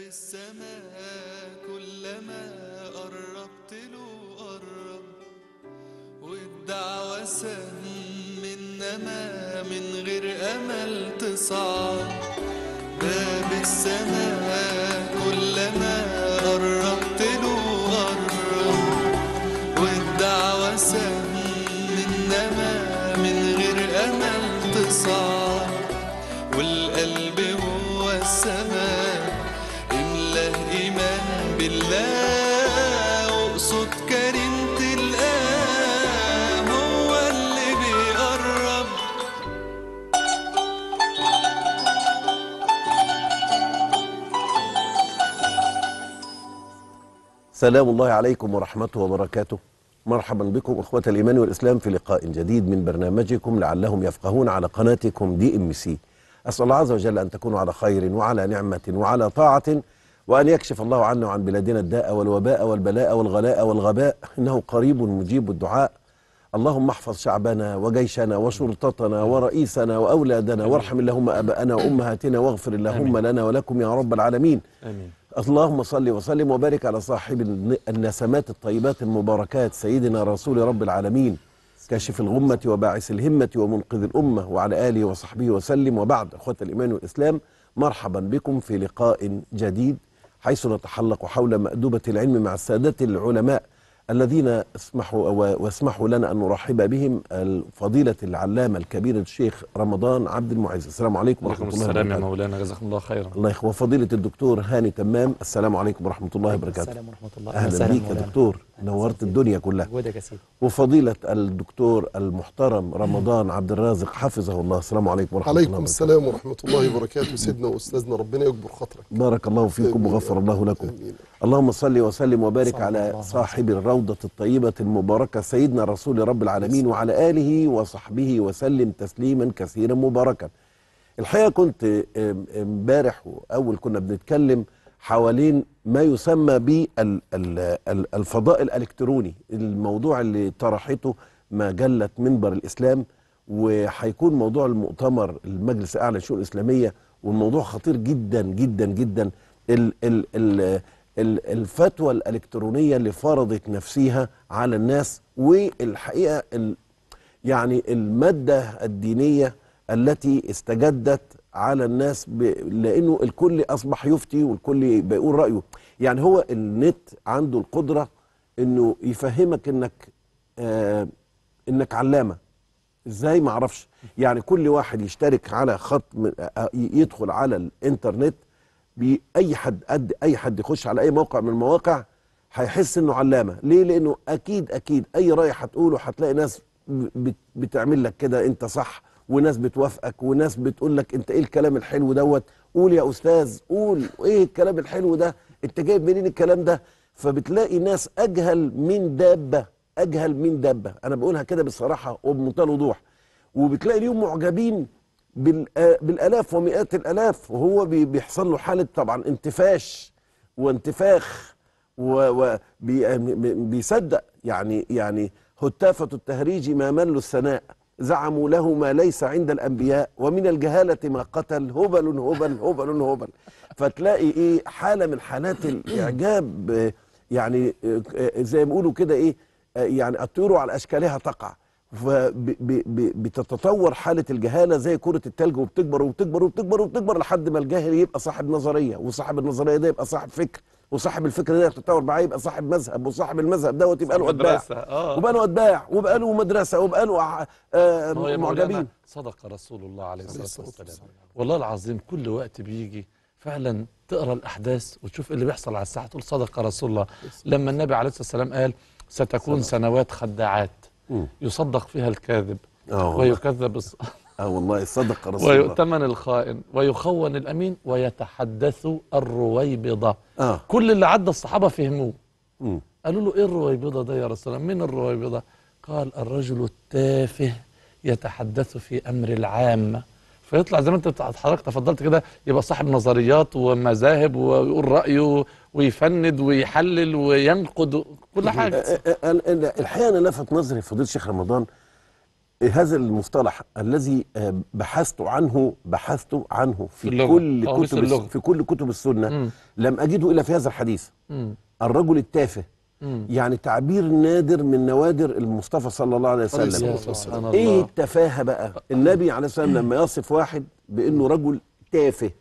السماء كلما قربت له قرب والدعوة سهم إنما من غير أمل تصعد باب السماء كلما قربت له قرب والدعوة سهم إنما من غير أمل تصعد والقلب هو السماء املاه إيمان بالله واقصد كريم تلقاه هو اللي بيقرب سلام الله عليكم ورحمته وبركاته مرحبا بكم اخوة الايمان والاسلام في لقاء جديد من برنامجكم لعلهم يفقهون على قناتكم دي ام سي اسال الله عز وجل ان تكونوا على خير وعلى نعمة وعلى طاعة وان يكشف الله عنا وعن بلادنا الداء والوباء والبلاء والغلاء والغباء انه قريب مجيب الدعاء اللهم احفظ شعبنا وجيشنا وشرطتنا ورئيسنا واولادنا وارحم اللهم اباءنا وامهاتنا واغفر اللهم لنا ولكم يا رب العالمين امين اللهم صل وسلم وبارك على صاحب الن- النسمات الطيبات المباركات سيدنا رسول رب العالمين كاشف الغمة وباعث الهمة ومنقذ الأمة وعلى آله وصحبه وسلم وبعد أخوة الإيمان والإسلام مرحبا بكم في لقاء جديد حيث نتحلق حول مأدبة العلم مع السادة العلماء الذين اسمحوا و- واسمحوا لنا أن نرحب بهم فضيلة العلامة الكبير الشيخ رمضان عبد المعز السلام عليكم ورحمة وعليكم الله السلام يا وبركاته مولانا جزاكم الله خيرا الله يخ- وفضيلة الدكتور هاني تمام السلام عليكم ورحمة الله وبركاته السلام ورحمة الله أهلا وسهلا بيك يا مولانا. دكتور أهلا نورت وسهلا. الدنيا كلها وجودك يا سيدي وفضيلة الدكتور المحترم رمضان عبد الرازق حفظه الله السلام عليكم ورحمة الله عليكم وبركاته السلام ورحمة الله وبركاته سيدنا وأستاذنا ربنا يكبر خاطرك بارك الله فيكم آمين. وغفر الله لكم آمين. اللهم صل وسلم وبارك صلى على الله صاحب الروضة الطيبة المباركة سيدنا رسول رب العالمين وعلى آله وصحبه وسلم تسليما كثيرا مباركا الحقيقة كنت ام- امبارح وأول كنا بنتكلم حوالين ما يسمى بالفضاء الإلكتروني الموضوع اللي طرحته مجلة منبر الإسلام وهيكون موضوع المؤتمر المجلس الأعلى للشؤون الإسلامية والموضوع خطير جدا جدا جدا ال ال ال ال الفتوى الإلكترونية اللي فرضت نفسها على الناس والحقيقة ال يعني المادة الدينية التي استجدت على الناس ب... لأنه الكل أصبح يفتي والكل بيقول رأيه يعني هو النت عنده القدرة أنه يفهمك أنك آه أنك علامة ازاي ما اعرفش يعني كل واحد يشترك على خط من آه، يدخل على الانترنت بي اي حد قد اي حد يخش على اي موقع من المواقع هيحس انه علامه ليه لانه اكيد اكيد اي راي هتقوله هتلاقي ناس بت- بتعمل لك كده انت صح وناس بتوافقك وناس بتقول لك انت ايه الكلام الحلو دوت قول يا استاذ قول ايه الكلام الحلو ده انت جايب منين الكلام ده فبتلاقي ناس اجهل من دابه اجهل من دابه انا بقولها كده بصراحه وبمنتهى الوضوح وبتلاقي ليهم معجبين بالآ- بالالاف ومئات الالاف وهو بي- بيحصل له حاله طبعا انتفاش وانتفاخ وبيصدق يعني يعني هتافة التهريج ما مل الثناء زعموا له ما ليس عند الانبياء ومن الجهاله ما قتل هبل هبل هبل هبل فتلاقي ايه حاله من حالات الاعجاب آه، يعني آه، آه، زي ما بيقولوا كده ايه آه، يعني الطيور على اشكالها تقع فبتتطور حاله الجهاله زي كره التلج وبتكبر وبتكبر وبتكبر وبتكبر لحد ما الجاهل يبقى صاحب نظريه وصاحب النظريه ده يبقى صاحب فكر وصاحب الفكر ده يتطور معاه يبقى صاحب مذهب وصاحب المذهب دوت يبقى له اتباع مدرسة، آه. وبقى له اتباع وبقى له مدرسه وبقى له ع- آه، ما هو يا مولانا معجبين صدق رسول الله عليه الصلاة الصلاة والسلام والله العظيم كل وقت بيجي فعلا تقرا الاحداث وتشوف اللي بيحصل على الساحه تقول صدق رسول الله لما النبي عليه الصلاه والسلام قال ستكون سنوات خداعات مم. يصدق فيها الكاذب اه والله. ويكذب الص- اه والله صدق رسول الله ويؤتمن الخائن ويخون الامين ويتحدث الرويبضه اه كل اللي عدى الصحابه فهموه مم. قالوا له ايه الرويبضه ده يا رسول الله مين الرويبضه قال الرجل التافه يتحدث في امر العامه فيطلع زي ما انت حضرتك تفضلت كده يبقى صاحب نظريات ومذاهب ويقول رايه ويفند ويحلل وينقد كل حاجه آه، آه، آه، الحقيقه انا لفت نظري فضيله الشيخ رمضان هذا المصطلح الذي آه، بحثت عنه بحثت عنه في, في اللغة، كل قواميس كتب الس- اللغة. في كل كتب السنه مم. لم اجده الا في هذا الحديث مم. الرجل التافه مم. يعني تعبير نادر من نوادر المصطفى صلى الله عليه عليه وسلم يا الصلاة سبحان والسلام. ايه الله التفاهه بقى النبي عليه الصلاه والسلام لما يصف واحد بانه رجل تافه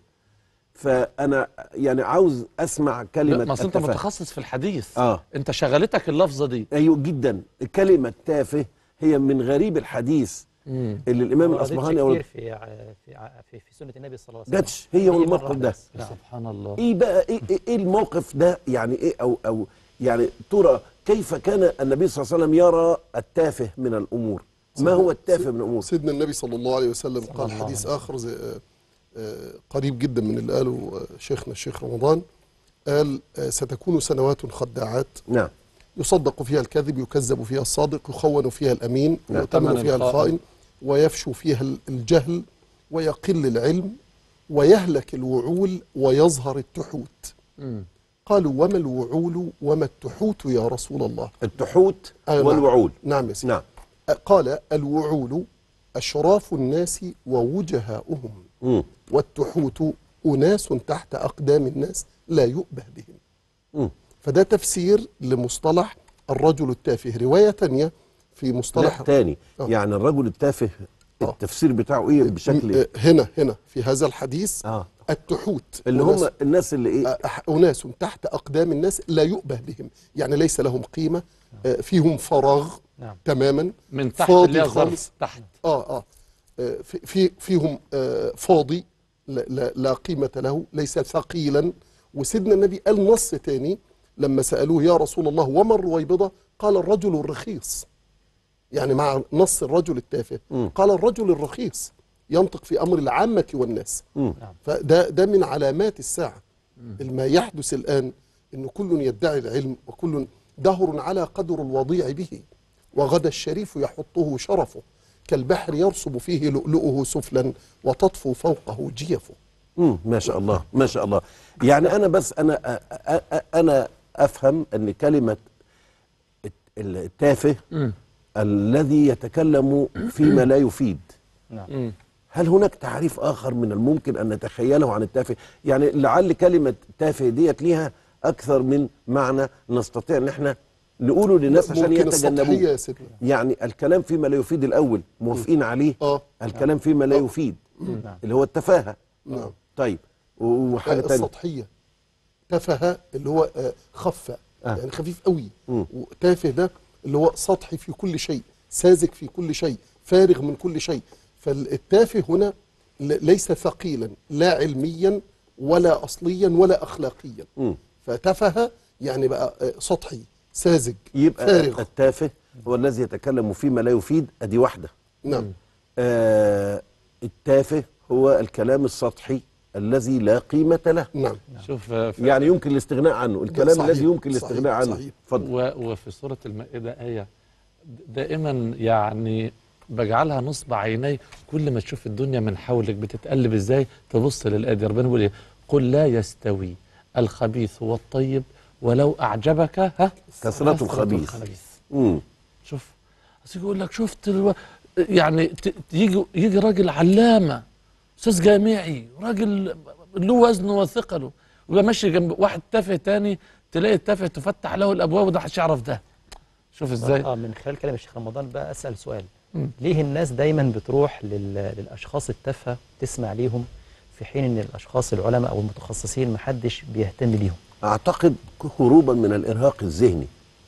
فانا يعني عاوز اسمع كلمه لا ما أصل انت التفاهة. متخصص في الحديث اه انت شغلتك اللفظه دي ايوه جدا كلمه تافه هي من غريب الحديث مم. اللي الامام ما وردتش الاصبهاني أو كتير في ع- في ع- في, في سنه النبي صلى الله عليه وسلم جاتش هي مرة والموقف واحدة ده بس. نعم. سبحان الله ايه بقى ايه, إيه, إيه الموقف ده يعني ايه او او يعني ترى كيف كان النبي صلى الله عليه وسلم يرى التافه من الامور ما هو التافه من الامور سيدنا النبي صلى الله عليه وسلم قال الله حديث آخر زي آه، آه، قريب جدا من اللي قاله آه، شيخنا الشيخ رمضان قال آه، ستكون سنوات خداعات نعم يصدق فيها الكذب يكذب فيها الصادق يخون فيها الأمين نعم. يؤتمن يؤتمن فيها الخائن. الخائن ويفشو فيها ال- الجهل ويقل العلم ويهلك الوعول ويظهر التحوت مم. قالوا وما الوعول وما التحوت يا رسول الله التحوت آه، نعم. والوعول نعم يا سيدي نعم قال الوعول أشراف الناس ووجهاؤهم مم. والتحوت أناس تحت أقدام الناس لا يؤبه بهم مم. فده تفسير لمصطلح الرجل التافه رواية تانية في مصطلح لا تاني آه. يعني الرجل التافه آه. التفسير بتاعه ايه بشكل م- هنا هنا في هذا الحديث اه التحوت اللي أناس- هم الناس اللي ايه أح- أناس تحت أقدام الناس لا يؤبه بهم يعني ليس لهم قيمة آه، فيهم فراغ نعم. تماما من تحت فاضي اللي هي خالص. ظرف تحت اه اه آه، في في فيهم آه، فاضي لا, لا, لا قيمة له ليس ثقيلا وسيدنا النبي قال نص تاني لما سألوه يا رسول الله وما الرويبضة قال الرجل الرخيص يعني مع نص الرجل التافه مم. قال الرجل الرخيص ينطق في أمر العامة والناس مم. فده ده من علامات الساعة ما يحدث الآن أن كل يدعي العلم وكل دهر على قدر الوضيع به وغدا الشريف يحطه شرفه كالبحر يرسب فيه لؤلؤه سفلا وتطفو فوقه جيفه مم. ما شاء الله ما شاء الله يعني انا بس انا أ- أ- أ- انا افهم ان كلمه الت- التافه مم. الذي يتكلم فيما لا يفيد مم. هل هناك تعريف اخر من الممكن ان نتخيله عن التافه يعني لعل كلمه تافه ديت ليها اكثر من معنى نستطيع ان احنا نقوله للناس عشان ممكن السطحية يتجنبوه يا سيدنا يعني الكلام فيما لا يفيد الاول موافقين عليه اه الكلام فيما لا يفيد نعم. اللي هو التفاهه نعم طيب وحاجه تانية السطحية تفه اللي هو آه، خف آه. يعني خفيف قوي مم. وتافه ده اللي هو سطحي في كل شيء ساذج في كل شيء فارغ من كل شيء فالتافه هنا ل- ليس ثقيلا لا علميا ولا اصليا ولا اخلاقيا مم. فتفه يعني بقى آه، سطحي ساذج يبقى فارغ التافه هو الذي يتكلم فيما لا يفيد ادي واحده نعم آه التافه هو الكلام السطحي الذي لا قيمة له نعم شوف آه، في يعني يمكن الاستغناء عنه الكلام صحيح، الذي يمكن صحيح، الاستغناء عنه صحيح. اتفضل و- وفي سورة المائدة آية دائما يعني بجعلها نصب عيني كل ما تشوف الدنيا من حولك بتتقلب ازاي تبص للآية دي ربنا بيقول ايه قل لا يستوي الخبيث والطيب ولو أعجبك ها كثرة الخبيث. مم. شوف بس يقول لك شفت الو... يعني ت... يجي يجي راجل علامه استاذ جامعي راجل له وزنه وثقله ويبقى ماشي جنب واحد تافه تاني تلاقي التافه تفتح له الابواب وده محدش يعرف ده شوف ازاي اه من خلال كلام الشيخ رمضان بقى اسال سؤال مم. ليه الناس دايما بتروح لل... للاشخاص التافهه تسمع ليهم في حين ان الاشخاص العلماء او المتخصصين محدش بيهتم بيهم اعتقد هروبا من الارهاق الذهني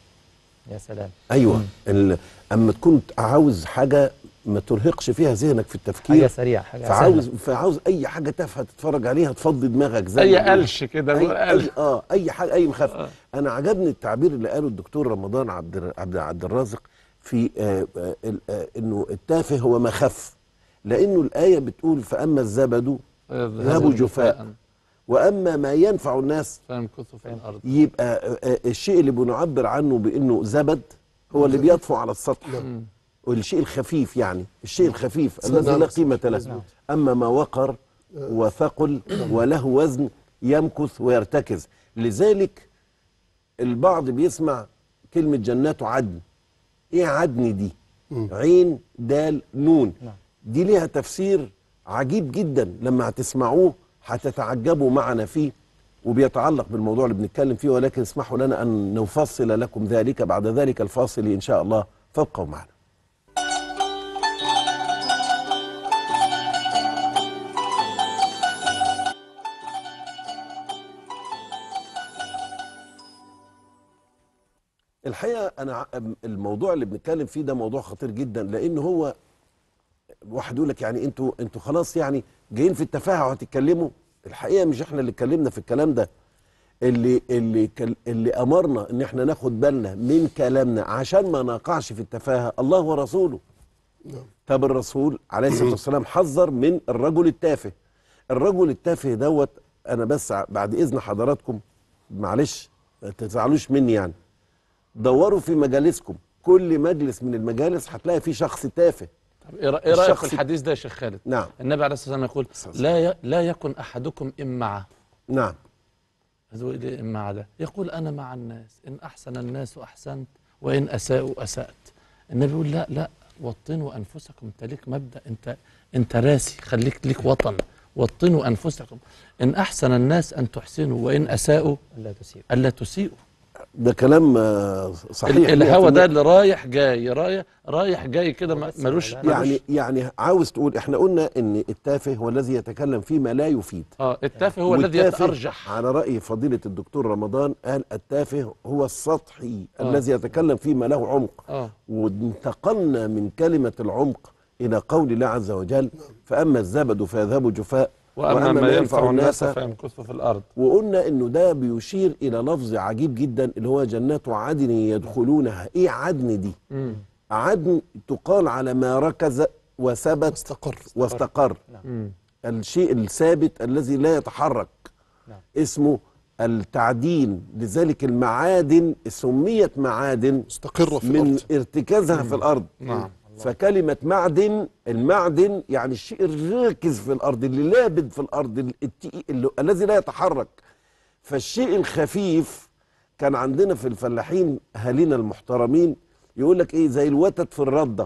يا سلام ايوه ال... اما تكون عاوز حاجه ما ترهقش فيها ذهنك في حاجه التفكير سريعه حاجه فعاوز سهلة. فعاوز اي حاجه تافهه تتفرج عليها تفضي دماغك زي اي ما بيقولوا. قلش كده اي نقول اي قلش اه اي حاجه اي مخافه انا عجبني التعبير اللي قاله الدكتور رمضان عبد الر- عبد عبد الرازق في آه آه ال- آه انه التافه هو ما خف لانه الايه بتقول فاما الزبد يذهبوا جفاء. واما ما ينفع الناس فيمكثوا في الارض يبقى آه آه الشيء اللي بنعبر عنه بانه زبد هو اللي بيطفو على السطح نعم. والشيء الخفيف يعني الشيء الخفيف نعم. الذي لا قيمه له مظبوط. اما ما وقر وثقل وله وزن يمكث ويرتكز لذلك البعض بيسمع كلمه جنات عدن ايه عدن دي عين دال نون نعم. دي ليها تفسير عجيب جدا لما هتسمعوه هتتعجبوا معنا فيه وبيتعلق بالموضوع اللي بنتكلم فيه ولكن اسمحوا لنا أن نفصل لكم ذلك بعد ذلك الفاصل إن شاء الله فابقوا معنا الحقيقه انا ع- الموضوع اللي بنتكلم فيه ده موضوع خطير جدا لان هو واحد يقول لك يعني انتوا انتوا خلاص يعني جايين في التفاهه وهتتكلموا الحقيقه مش احنا اللي اتكلمنا في الكلام ده اللي اللي كل- اللي امرنا ان احنا ناخد بالنا من كلامنا عشان ما نقعش في التفاهه الله ورسوله نعم. طب الرسول عليه الصلاه والسلام حذر من الرجل التافه الرجل التافه دوت انا بس ع- بعد اذن حضراتكم معلش ما تزعلوش مني يعني دوروا في مجالسكم كل مجلس من المجالس هتلاقي فيه شخص تافه طب ايه رأ- إيه رايك الشخص- في الحديث ده يا شيخ خالد نعم النبي عليه الصلاه والسلام يقول لا ي... لا يكن احدكم امعه نعم هذا ايه امعه ده يقول انا مع الناس ان احسن الناس احسنت وان اساءوا اسات النبي يقول لا لا وطنوا انفسكم انت ليك مبدا انت انت راسي خليك ليك وطن وطنوا انفسكم ان احسن الناس ان تحسنوا وان اساءوا لا تسيء الا تسيئوا ده كلام آه، صحيح ال- الهوا 100%. ده اللي رايح جاي رايح رايح جاي كده ما- بس ملوش لا- ملوش- يعني يعني عاوز تقول احنا قلنا ان التافه هو الذي يتكلم فيما لا يفيد اه التافه هو الذي والتافه يتارجح على رأي فضيلة الدكتور رمضان قال التافه هو السطحي آه. الذي يتكلم فيما له عمق اه وانتقلنا من كلمة العمق إلى قول الله عز وجل فأما الزبد فيذهب جفاء واما ما ينفع الناس فيمكث في الارض وقلنا انه ده بيشير الى لفظ عجيب جدا اللي هو جنات عدن يدخلونها ايه عدن دي مم. عدن تقال على ما ركز وثبت استقر واستقر مم. الشيء الثابت الذي لا يتحرك نعم. اسمه التعدين لذلك المعادن سميت معادن مستقرة في من الأرض ارتكازها في الارض نعم فكلمة معدن المعدن يعني الشيء الراكز في الأرض اللي لابد في الأرض التقيل اللي الذي لا يتحرك فالشيء الخفيف كان عندنا في الفلاحين أهالينا المحترمين يقول لك إيه زي الوتد في الردة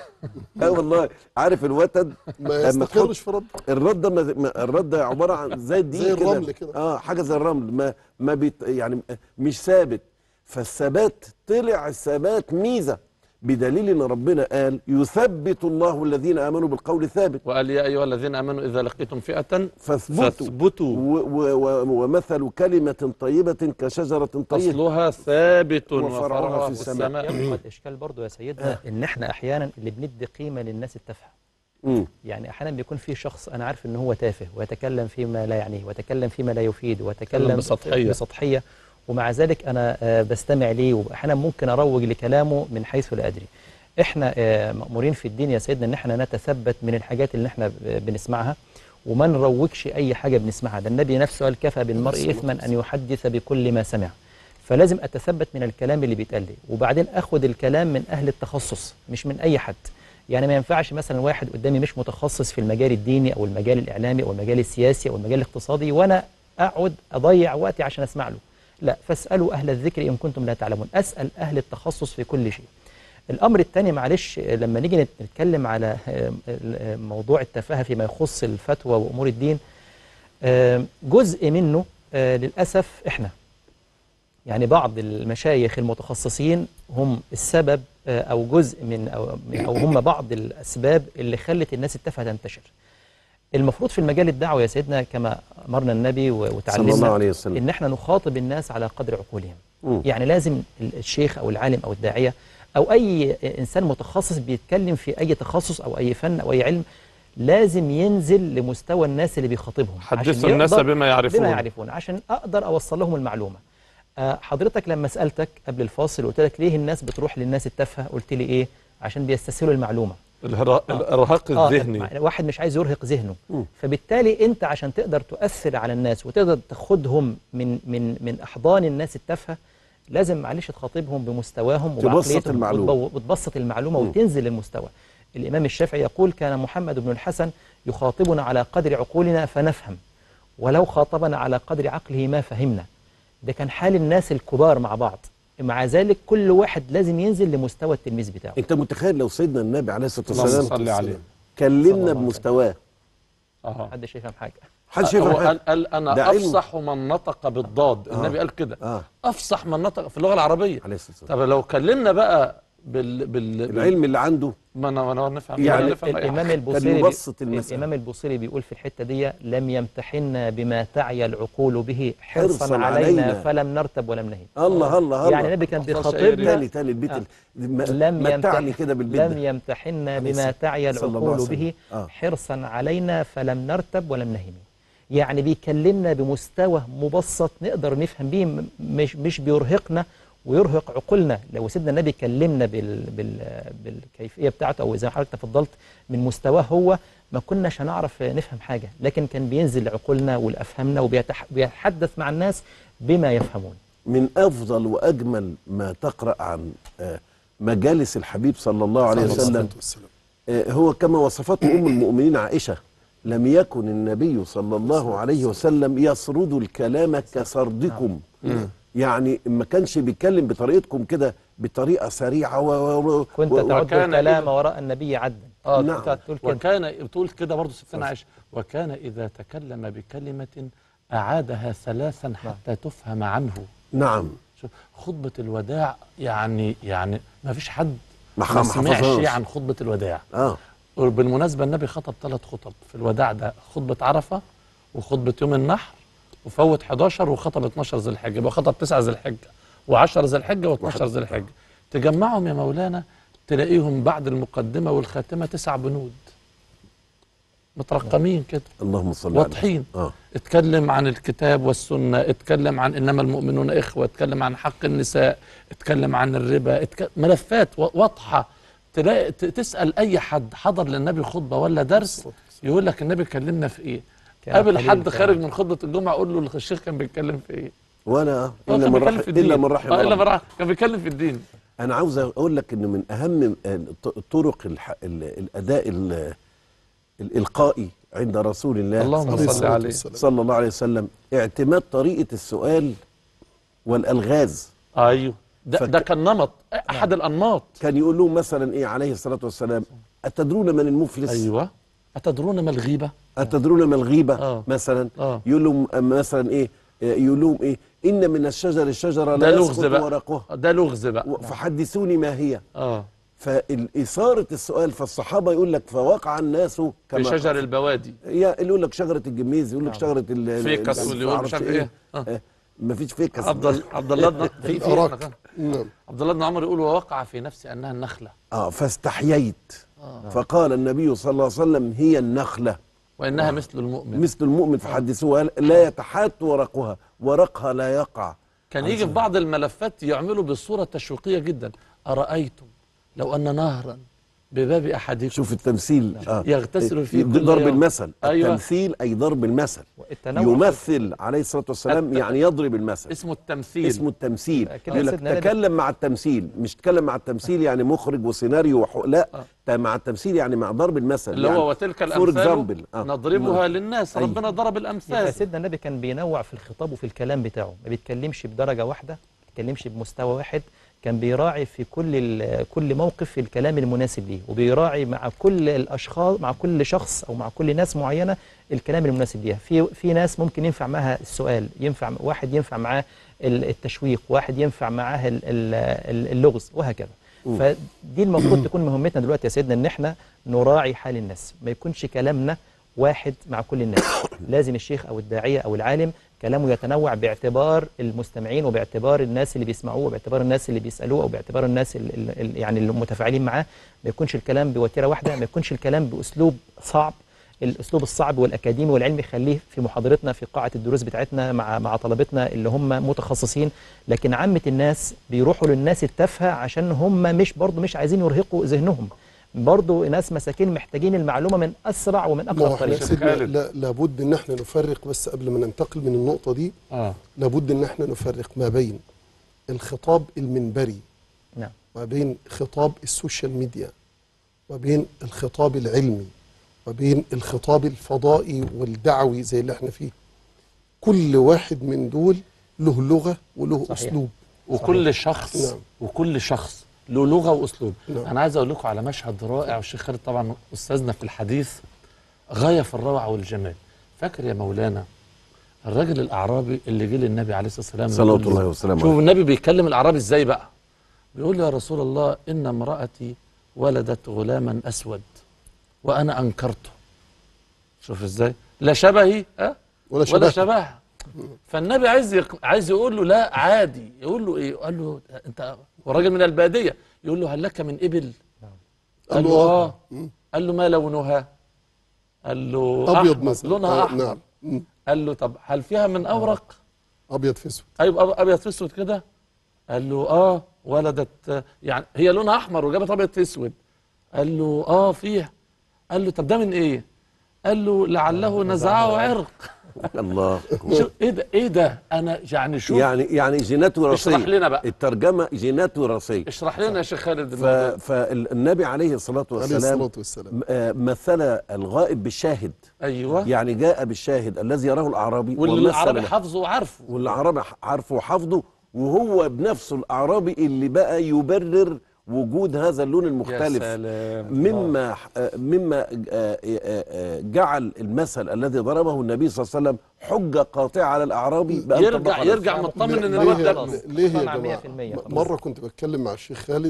اه والله عارف الوتد ما لما تحط يستقرش في رد الرده ما ما- الرده عباره عن زي الدقيق زي كده. الرمل كده. اه حاجه زي الرمل ما ما بيت يعني مش ثابت فالثبات طلع الثبات ميزه بدليل ان ربنا قال يثبت الله الذين امنوا بالقول الثابت وقال يا ايها الذين امنوا اذا لقيتم فئه فاثبتوا فاثبتوا و- و- و- ومثل كلمة طيبة كشجرة طيبة اصلها ثابت وفرعها وفرعها في في السماء. السماء يبقى الاشكال برضو يا سيدنا ان احنا احيانا اللي بندي قيمه للناس التافهه مم. يعني احيانا بيكون في شخص انا عارف ان هو تافه ويتكلم فيما لا يعنيه ويتكلم فيما لا يفيد ويتكلم يتكلم بسطحية. بسطحيه ومع ذلك انا آه، بستمع ليه واحيانا ممكن اروج لكلامه من حيث لا ادري احنا آه، مامورين في الدين يا سيدنا ان احنا نتثبت من الحاجات اللي احنا ب- بنسمعها وما نروجش اي حاجه بنسمعها ده النبي نفسه قال كفى بالمرء اثما ان يحدث بكل ما سمع فلازم اتثبت من الكلام اللي بيتقال لي وبعدين اخد الكلام من اهل التخصص مش من اي حد يعني ما ينفعش مثلا واحد قدامي مش متخصص في المجال الديني او المجال الاعلامي او المجال السياسي او المجال الاقتصادي وانا اقعد اضيع وقتي عشان اسمع له لا فاسالوا اهل الذكر ان كنتم لا تعلمون اسال اهل التخصص في كل شيء الامر الثاني معلش آه، لما نيجي نت- نتكلم على آه، آه، موضوع التفاهه فيما يخص الفتوى وامور الدين آه، جزء منه آه، للاسف احنا يعني بعض المشايخ المتخصصين هم السبب آه، او جزء من او من- او هم بعض الاسباب اللي خلت الناس التافهه تنتشر. المفروض في المجال الدعوي يا سيدنا كما امرنا النبي و- صلى الله وتعلمنا عليه وسلم ان احنا نخاطب الناس على قدر عقولهم. مم. يعني لازم الشيخ او العالم او الداعيه او اي انسان متخصص بيتكلم في اي تخصص او اي فن او اي علم لازم ينزل لمستوى الناس اللي بيخاطبهم عشان حدثوا الناس يقدر- بما يعرفون بما يعرفون عشان اقدر اوصل لهم المعلومه آه، حضرتك لما سالتك قبل الفاصل قلت لك ليه الناس بتروح للناس التافهه قلت لي ايه عشان بيستسهلوا المعلومه الهرا- الارهاق آه، الذهني مع- واحد مش عايز يرهق ذهنه مم. فبالتالي انت عشان تقدر تؤثر على الناس وتقدر تاخدهم من من من احضان الناس التافهه لازم معلش تخاطبهم بمستواهم تبسط وبعقليتهم المعلومة. وتبو- وتبسط المعلومه مم. وتنزل للمستوى الامام الشافعي يقول كان محمد بن الحسن يخاطبنا على قدر عقولنا فنفهم ولو خاطبنا على قدر عقله ما فهمنا ده كان حال الناس الكبار مع بعض مع ذلك كل واحد لازم ينزل لمستوى التلميذ بتاعه انت متخيل لو سيدنا النبي عليه الصلاه اللهم والسلام صل عليه صلى كلمنا الله عليه بمستواه اه محدش يفهم حاجه محدش هو يفهم قال, حاجه قال ده انا علم. افصح من نطق بالضاد النبي قال كده اه افصح من نطق في اللغه العربيه عليه الصلاه والسلام طب لو كلمنا بقى بال بال العلم اللي عنده ما انا ما أنا نفهم يعني ولا نفهم أي الامام حاجة. البوصيري بي- يبسط المسألة. الامام البوصيري بيقول في الحته دي لم يمتحنا بما تعي العقول به حرصا, حرصاً علينا, علينا. فلم نرتب ولم نهي الله الله الله يعني النبي كان ما حصلش أي بيخاطبنا تاني تاني البيت آه. ال- م- لم متعني يمتح- كده بالبيت لم ده. يمتحنا عليه بما الصلاة- تعي صلى الله العقول عليه به وسلم. آه. حرصا علينا فلم نرتب ولم نهم يعني بيكلمنا بمستوى مبسط نقدر نفهم بيه م- مش مش بيرهقنا ويرهق عقولنا لو سيدنا النبي كلمنا بال بال بالكيفيه بتاعته او زي ما حضرتك تفضلت من مستواه هو ما كناش هنعرف نفهم حاجه لكن كان بينزل لعقولنا ولافهامنا وبيتحدث مع الناس بما يفهمون من افضل واجمل ما تقرا عن آه، مجالس الحبيب صلى الله عليه عليه الصلاة وسلم والسلام. آه، هو كما وصفته ام المؤمنين عائشه لم يكن النبي صلى الله عليه وسلم يسرد الكلام كسردكم يعني ما كانش بيتكلم بطريقتكم كده بطريقه سريعه و و و كنت و- تعد وكان الكلام إذا- وراء النبي عدا اه نعم. نعم. تقول كده. وكان بتقول كده برضه ستنا عائشه وكان اذا تكلم بكلمه اعادها ثلاثا حتى تفهم عنه نعم شوف خطبه الوداع يعني يعني ما فيش حد ما ما ما سمعش حفظهاش. عن خطبه الوداع اه وبالمناسبه النبي خطب ثلاث خطب في الوداع ده خطبه عرفه وخطبه يوم النحر وفوت 11 وخطب 12 ذي الحجه يبقى خطب 9 ذي الحجه و10 ذي الحجه و12 ذي الحجه تجمعهم يا مولانا تلاقيهم بعد المقدمه والخاتمه تسع بنود مترقمين كده اللهم صل على واضحين اه اتكلم عن الكتاب والسنة اتكلم عن إنما المؤمنون إخوة اتكلم عن حق النساء اتكلم عن الربا اتك... ملفات و- واضحة تلاقي ت- تسأل أي حد حضر للنبي خطبة ولا درس يقول لك النبي كلمنا في إيه كان قابل قليل حد كلام. خارج من خطبة الجمعة أقول له الشيخ كان بيتكلم في إيه ولا هو الا كان من بيتكلم رحم في الدين الا من رحم آه، إلا من ربي. رحم كان بيتكلم في الدين انا عاوز اقول لك انه من اهم الط- طرق الح... ال- الاداء ال- الالقائي عند رسول الله اللهم عليه صل الصلاة عليه والسلام. صلى الله عليه وسلم اعتماد طريقه السؤال والالغاز أيوه ده, فك- ده كان نمط أحد الأنماط كان يقول لهم مثلا ايه عليه الصلاه والسلام اتدرون من المفلس أيوه أتدرون ما الغيبة اتدرون ما الغيبه آه. مثلا آه. يقول لهم مثلا ايه يقول لهم ايه ان من الشجر الشجره ده لا لغز يسقط بقى ورقها ده لغز بقى و- فحدثوني ما هي اه فإثارة السؤال فالصحابة يقول لك فوقع الناس في كما شجر البوادي يا اللي يقول لك شجرة الجميز يقول لك شجرة ال- ال- فيكس ال- واللي يقول مش عارف ايه آه. آه، مفيش فيكس عبد ال- عبد الله بن في في الأراك نعم عبد الله بن عمر يقول ووقع في نفسي انها النخله اه فاستحييت فقال النبي صلى الله عليه وسلم هي النخلة وانها مثل المؤمن مثل المؤمن فحدثوها لا يتحات ورقها ورقها لا يقع كان يجي في بعض الملفات يعملوا بصوره تشويقيه جدا ارايتم لو ان نهرا بباب احدكم شوف التمثيل آه. يغتسل فيه د- كل ضرب يوم. المثل أيوة. التمثيل أي ضرب المثل التنوع يمثل عليه الصلاة والسلام الت- يعني يضرب المثل اسمه التمثيل اسمه التمثيل كده يقول لك سيدنا نبي- تكلم مع التمثيل مش تكلم مع التمثيل يعني مخرج وسيناريو وحو... لا آه. ت- مع التمثيل يعني مع ضرب المثل اللي يعني هو وتلك for الامثال example. آه. نضربها للناس أيوة. ربنا ضرب يبقى الامثال سيدنا النبي كان بينوع في الخطاب وفي الكلام بتاعه ما بيتكلمش بدرجة واحدة ما بيتكلمش بمستوى واحد كان بيراعي في كل ال- كل موقف الكلام المناسب ليه وبيراعي مع كل الاشخاص مع كل شخص او مع كل ناس معينه الكلام المناسب ليها في في ناس ممكن ينفع معاها السؤال ينفع واحد ينفع معاه ال- التشويق واحد ينفع معاه ال- ال- ال- اللغز وهكذا فدي المفروض تكون مهمتنا دلوقتي يا سيدنا ان احنا نراعي حال الناس ما يكونش كلامنا واحد مع كل الناس لازم الشيخ او الداعيه او العالم كلامه يتنوع باعتبار المستمعين وباعتبار الناس اللي بيسمعوه وباعتبار الناس اللي بيسالوه او باعتبار الناس ال ال ال يعني المتفاعلين معاه ما يكونش الكلام بوتيره واحده ما يكونش الكلام باسلوب صعب الاسلوب الصعب والاكاديمي والعلمي خليه في محاضرتنا في قاعه الدروس بتاعتنا مع مع طلبتنا اللي هم متخصصين لكن عامه الناس بيروحوا للناس التافهه عشان هم مش برضه مش عايزين يرهقوا ذهنهم برضه ناس مساكين محتاجين المعلومه من اسرع ومن ما هو اقرب احنا طريقه سيدنا خالد. لا لابد ان احنا نفرق بس قبل ما ننتقل من النقطه دي اه لابد ان احنا نفرق ما بين الخطاب المنبري نعم ما بين خطاب السوشيال ميديا وبين الخطاب العلمي وبين الخطاب الفضائي والدعوي زي اللي احنا فيه كل واحد من دول له لغة وله صحيح. أسلوب وكل شخص نعم. وكل شخص له لغه واسلوب نعم. انا عايز اقول لكم على مشهد رائع والشيخ خالد طبعا استاذنا في الحديث غايه في الروعه والجمال فاكر يا مولانا الراجل الاعرابي اللي جه للنبي عليه الصلاه والسلام صلوات يقول له- الله وسلامه شوف عليه. النبي بيتكلم الاعرابي ازاي بقى بيقول له يا رسول الله ان امراتي ولدت غلاما اسود وانا انكرته شوف ازاي لا شبهي ها ولا ولا شبه شبهها فالنبي عايز يق... عايز يقول له لا عادي يقول له ايه قال له انت وراجل من الباديه يقول له هل لك من ابل قال له اه قال له ما لونها قال له ابيض أحمر. مثلا لونها آه، احمر نعم مم. قال له طب هل فيها من اورق ابيض في اسود ايوه أب- ابيض في اسود كده قال له اه ولدت يعني هي لونها احمر وجابت ابيض في اسود قال له اه فيها قال له طب ده من ايه قال له لعله نزعه عرق الله شو ايه ده ايه ده انا يعني شوف يعني يعني جينات وراثيه اشرح لنا بقى. الترجمه جينات وراثيه اشرح لنا يا شيخ خالد ف- الموضوع. فالنبي عليه الصلاه عليه والسلام الصلاه والسلام م- آه، مثل الغائب بالشاهد ايوه يعني جاء بالشاهد الذي يراه الاعرابي واللي ومثل العربي له. حافظه وعارفه والعربي عارفه وحافظه وهو بنفسه الاعرابي اللي بقى يبرر وجود هذا اللون المختلف سلام. مما آه، مما آه، آه، آه، جعل المثل الذي ضربه النبي صلى الله عليه وسلم حجه قاطعه على الاعرابي بأن يرجع طبق يرجع على- مطمن ان ليه- الواد ده ليه- ابنه ليه يا مقتنع جماعه 100% م- خلاص. مره كنت بتكلم مع الشيخ خالد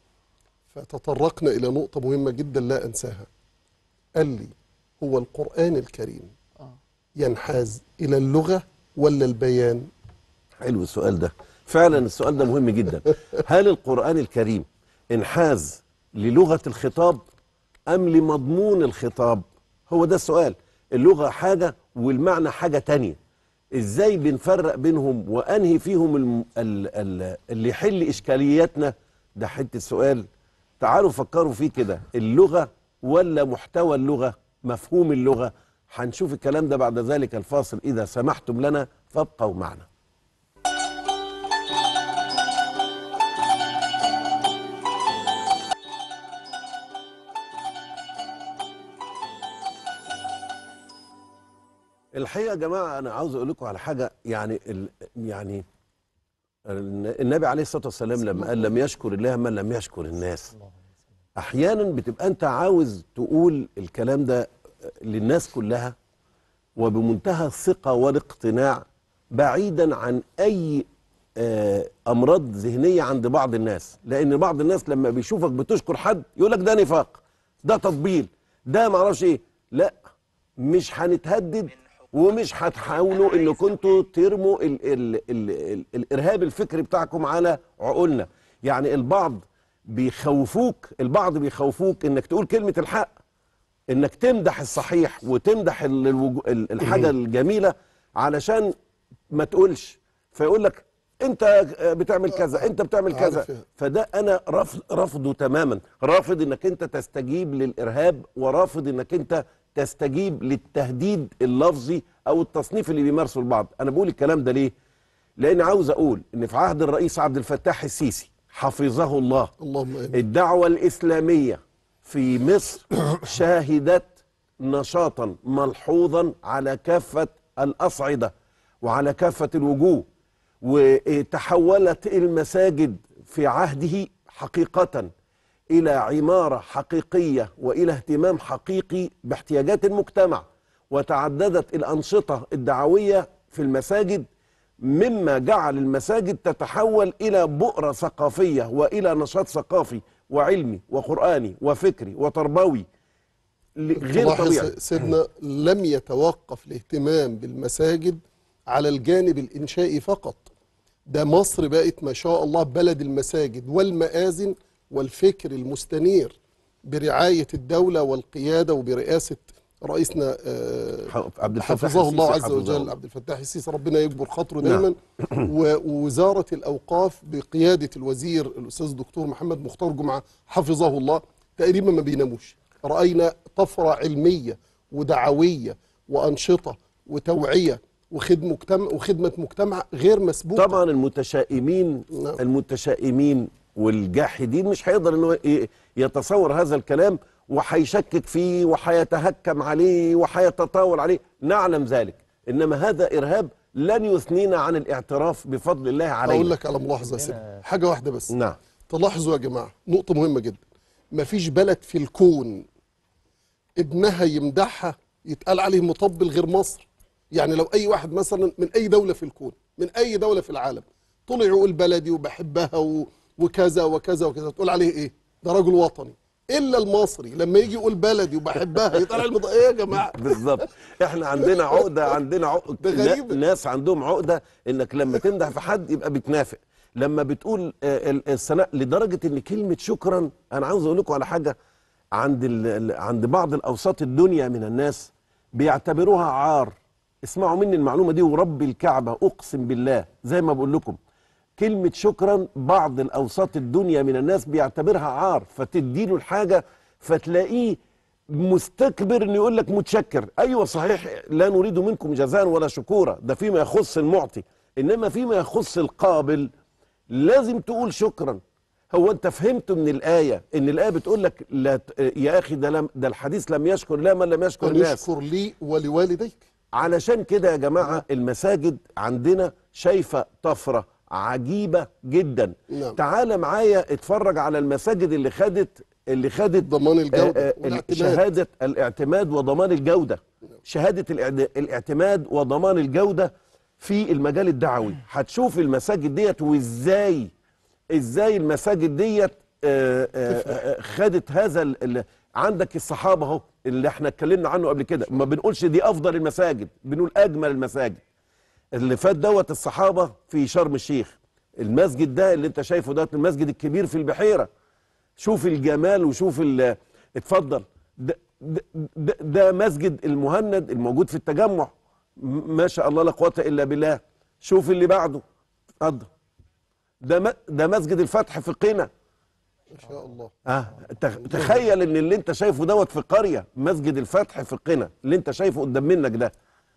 فتطرقنا الى نقطه مهمه جدا لا انساها قال لي هو القران الكريم ينحاز الى اللغه ولا البيان حلو السؤال ده فعلا السؤال ده مهم جدا هل القرآن الكريم انحاز للغة الخطاب أم لمضمون الخطاب هو ده السؤال اللغة حاجة والمعنى حاجة تانية ازاي بنفرق بينهم وانهي فيهم الم... ال... ال... اللي يحل اشكالياتنا ده حته سؤال تعالوا فكروا فيه كده اللغه ولا محتوى اللغه مفهوم اللغه هنشوف الكلام ده بعد ذلك الفاصل اذا سمحتم لنا فابقوا معنا الحقيقه يا جماعه انا عاوز اقول لكم على حاجه يعني ال يعني ال- النبي عليه الصلاه والسلام لما قال لم يشكر الله من لم يشكر الناس احيانا بتبقى انت عاوز تقول الكلام ده للناس كلها وبمنتهى الثقه والاقتناع بعيدا عن اي آه، امراض ذهنيه عند بعض الناس لان بعض الناس لما بيشوفك بتشكر حد يقول لك ده نفاق ده تطبيل ده معرفش ايه لا مش هنتهدد ومش هتحاولوا ان كنتوا ترموا ال ال ال ال الارهاب الفكري بتاعكم على عقولنا يعني البعض بيخوفوك البعض بيخوفوك انك تقول كلمه الحق انك تمدح الصحيح وتمدح ال- الوجو- ال- الحاجه الجميله علشان ما تقولش فيقول لك انت بتعمل كذا انت بتعمل كذا عارف. فده انا رفض رفضه تماما رافض انك انت تستجيب للارهاب ورافض انك انت تستجيب للتهديد اللفظي او التصنيف اللي بيمارسه البعض انا بقول الكلام ده ليه لان عاوز اقول ان في عهد الرئيس عبد الفتاح السيسي حفظه الله اللهم امين الدعوة الإسلامية في مصر شاهدت نشاطا ملحوظا على كافة الأصعدة وعلى كافة الوجوه وتحولت المساجد في عهده حقيقة إلى عمارة حقيقية وإلى اهتمام حقيقي باحتياجات المجتمع وتعددت الأنشطة الدعوية في المساجد مما جعل المساجد تتحول إلى بؤرة ثقافية وإلى نشاط ثقافي وعلمي وقرآني وفكري وتربوي ل- غير تلاحظ طبيعي سيدنا لم يتوقف الاهتمام بالمساجد على الجانب الإنشائي فقط ده مصر بقت ما شاء الله بلد المساجد والمآذن والفكر المستنير برعاية الدولة والقيادة وبرئاسة رئيسنا آه، ح- عبد الفتاح حفظه الله السيسي عز حفظه وجل الله. عبد الفتاح السيسي ربنا يكبر خاطره نعم. دايما و- ووزارة الأوقاف بقيادة الوزير الأستاذ الدكتور محمد مختار جمعة حفظه الله تقريبا ما بيناموش رأينا طفرة علمية ودعوية وأنشطة وتوعية وخدمة مجتمع وخدمة مجتمع غير مسبوقة طبعا المتشائمين نعم. المتشائمين والجاحدين مش هيقدر انه ي- يتصور هذا الكلام وهيشكك فيه وهيتهكم عليه وهيتطاول عليه نعلم ذلك انما هذا ارهاب لن يثنينا عن الاعتراف بفضل الله علينا اقول لك على ملاحظه يا سيدي حاجه واحده بس نعم تلاحظوا يا جماعه نقطه مهمه جدا مفيش بلد في الكون ابنها يمدحها يتقال عليه مطبل غير مصر يعني لو اي واحد مثلا من اي دوله في الكون من اي دوله في العالم طلع يقول بلدي وبحبها و... وكذا وكذا وكذا تقول عليه ايه ده راجل وطني الا المصري لما يجي يقول بلدي وبحبها يتقال عليه المط... ايه يا جماعه بالظبط احنا عندنا عقده عندنا عقده ده غريب. ناس عندهم عقده انك لما تمدح في حد يبقى بتنافق لما بتقول آه، ال- الثناء لدرجه ان كلمه شكرا انا عاوز اقول لكم على حاجه عند ال- ال- عند بعض الاوساط الدنيا من الناس بيعتبروها عار اسمعوا مني المعلومه دي ورب الكعبه اقسم بالله زي ما بقول لكم كلمة شكرا بعض الأوساط الدنيا من الناس بيعتبرها عار فتديله الحاجة فتلاقيه مستكبر انه يقول لك متشكر ايوه صحيح لا نريد منكم جزاء ولا شكورا ده فيما يخص المعطي انما فيما يخص القابل لازم تقول شكرا هو انت فهمت من الايه ان الايه بتقول لك لا ت- يا اخي ده لم ده الحديث لم يشكر لا من لم يشكر أن الناس يشكر لي ولوالديك علشان كده يا جماعة المساجد عندنا شايفة طفرة عجيبة جدا نعم. تعال معايا اتفرج على المساجد اللي خدت اللي خدت ضمان الجودة آه، آه، والاعتماد. شهادة الاعتماد وضمان الجودة شهادة الاعد- الاعتماد وضمان الجودة في المجال الدعوي هتشوف المساجد ديت وازاي ازاي المساجد ديت آه، آه، آه، خدت هذا ال- ال- عندك الصحابه اهو اللي احنا اتكلمنا عنه قبل كده ما بنقولش دي افضل المساجد بنقول اجمل المساجد اللي فات دوت الصحابه في شرم الشيخ المسجد ده اللي انت شايفه ده المسجد الكبير في البحيره شوف الجمال وشوف ال- اتفضل ده, ده, ده, ده مسجد المهند الموجود في التجمع م- ما شاء الله لا قوه الا بالله شوف اللي بعده اتفضل ده م- ده مسجد الفتح في قنا ما شاء الله اه تخ- تخيل ان اللي انت شايفه دوت في قريه مسجد الفتح في قنا اللي انت شايفه قدام منك ده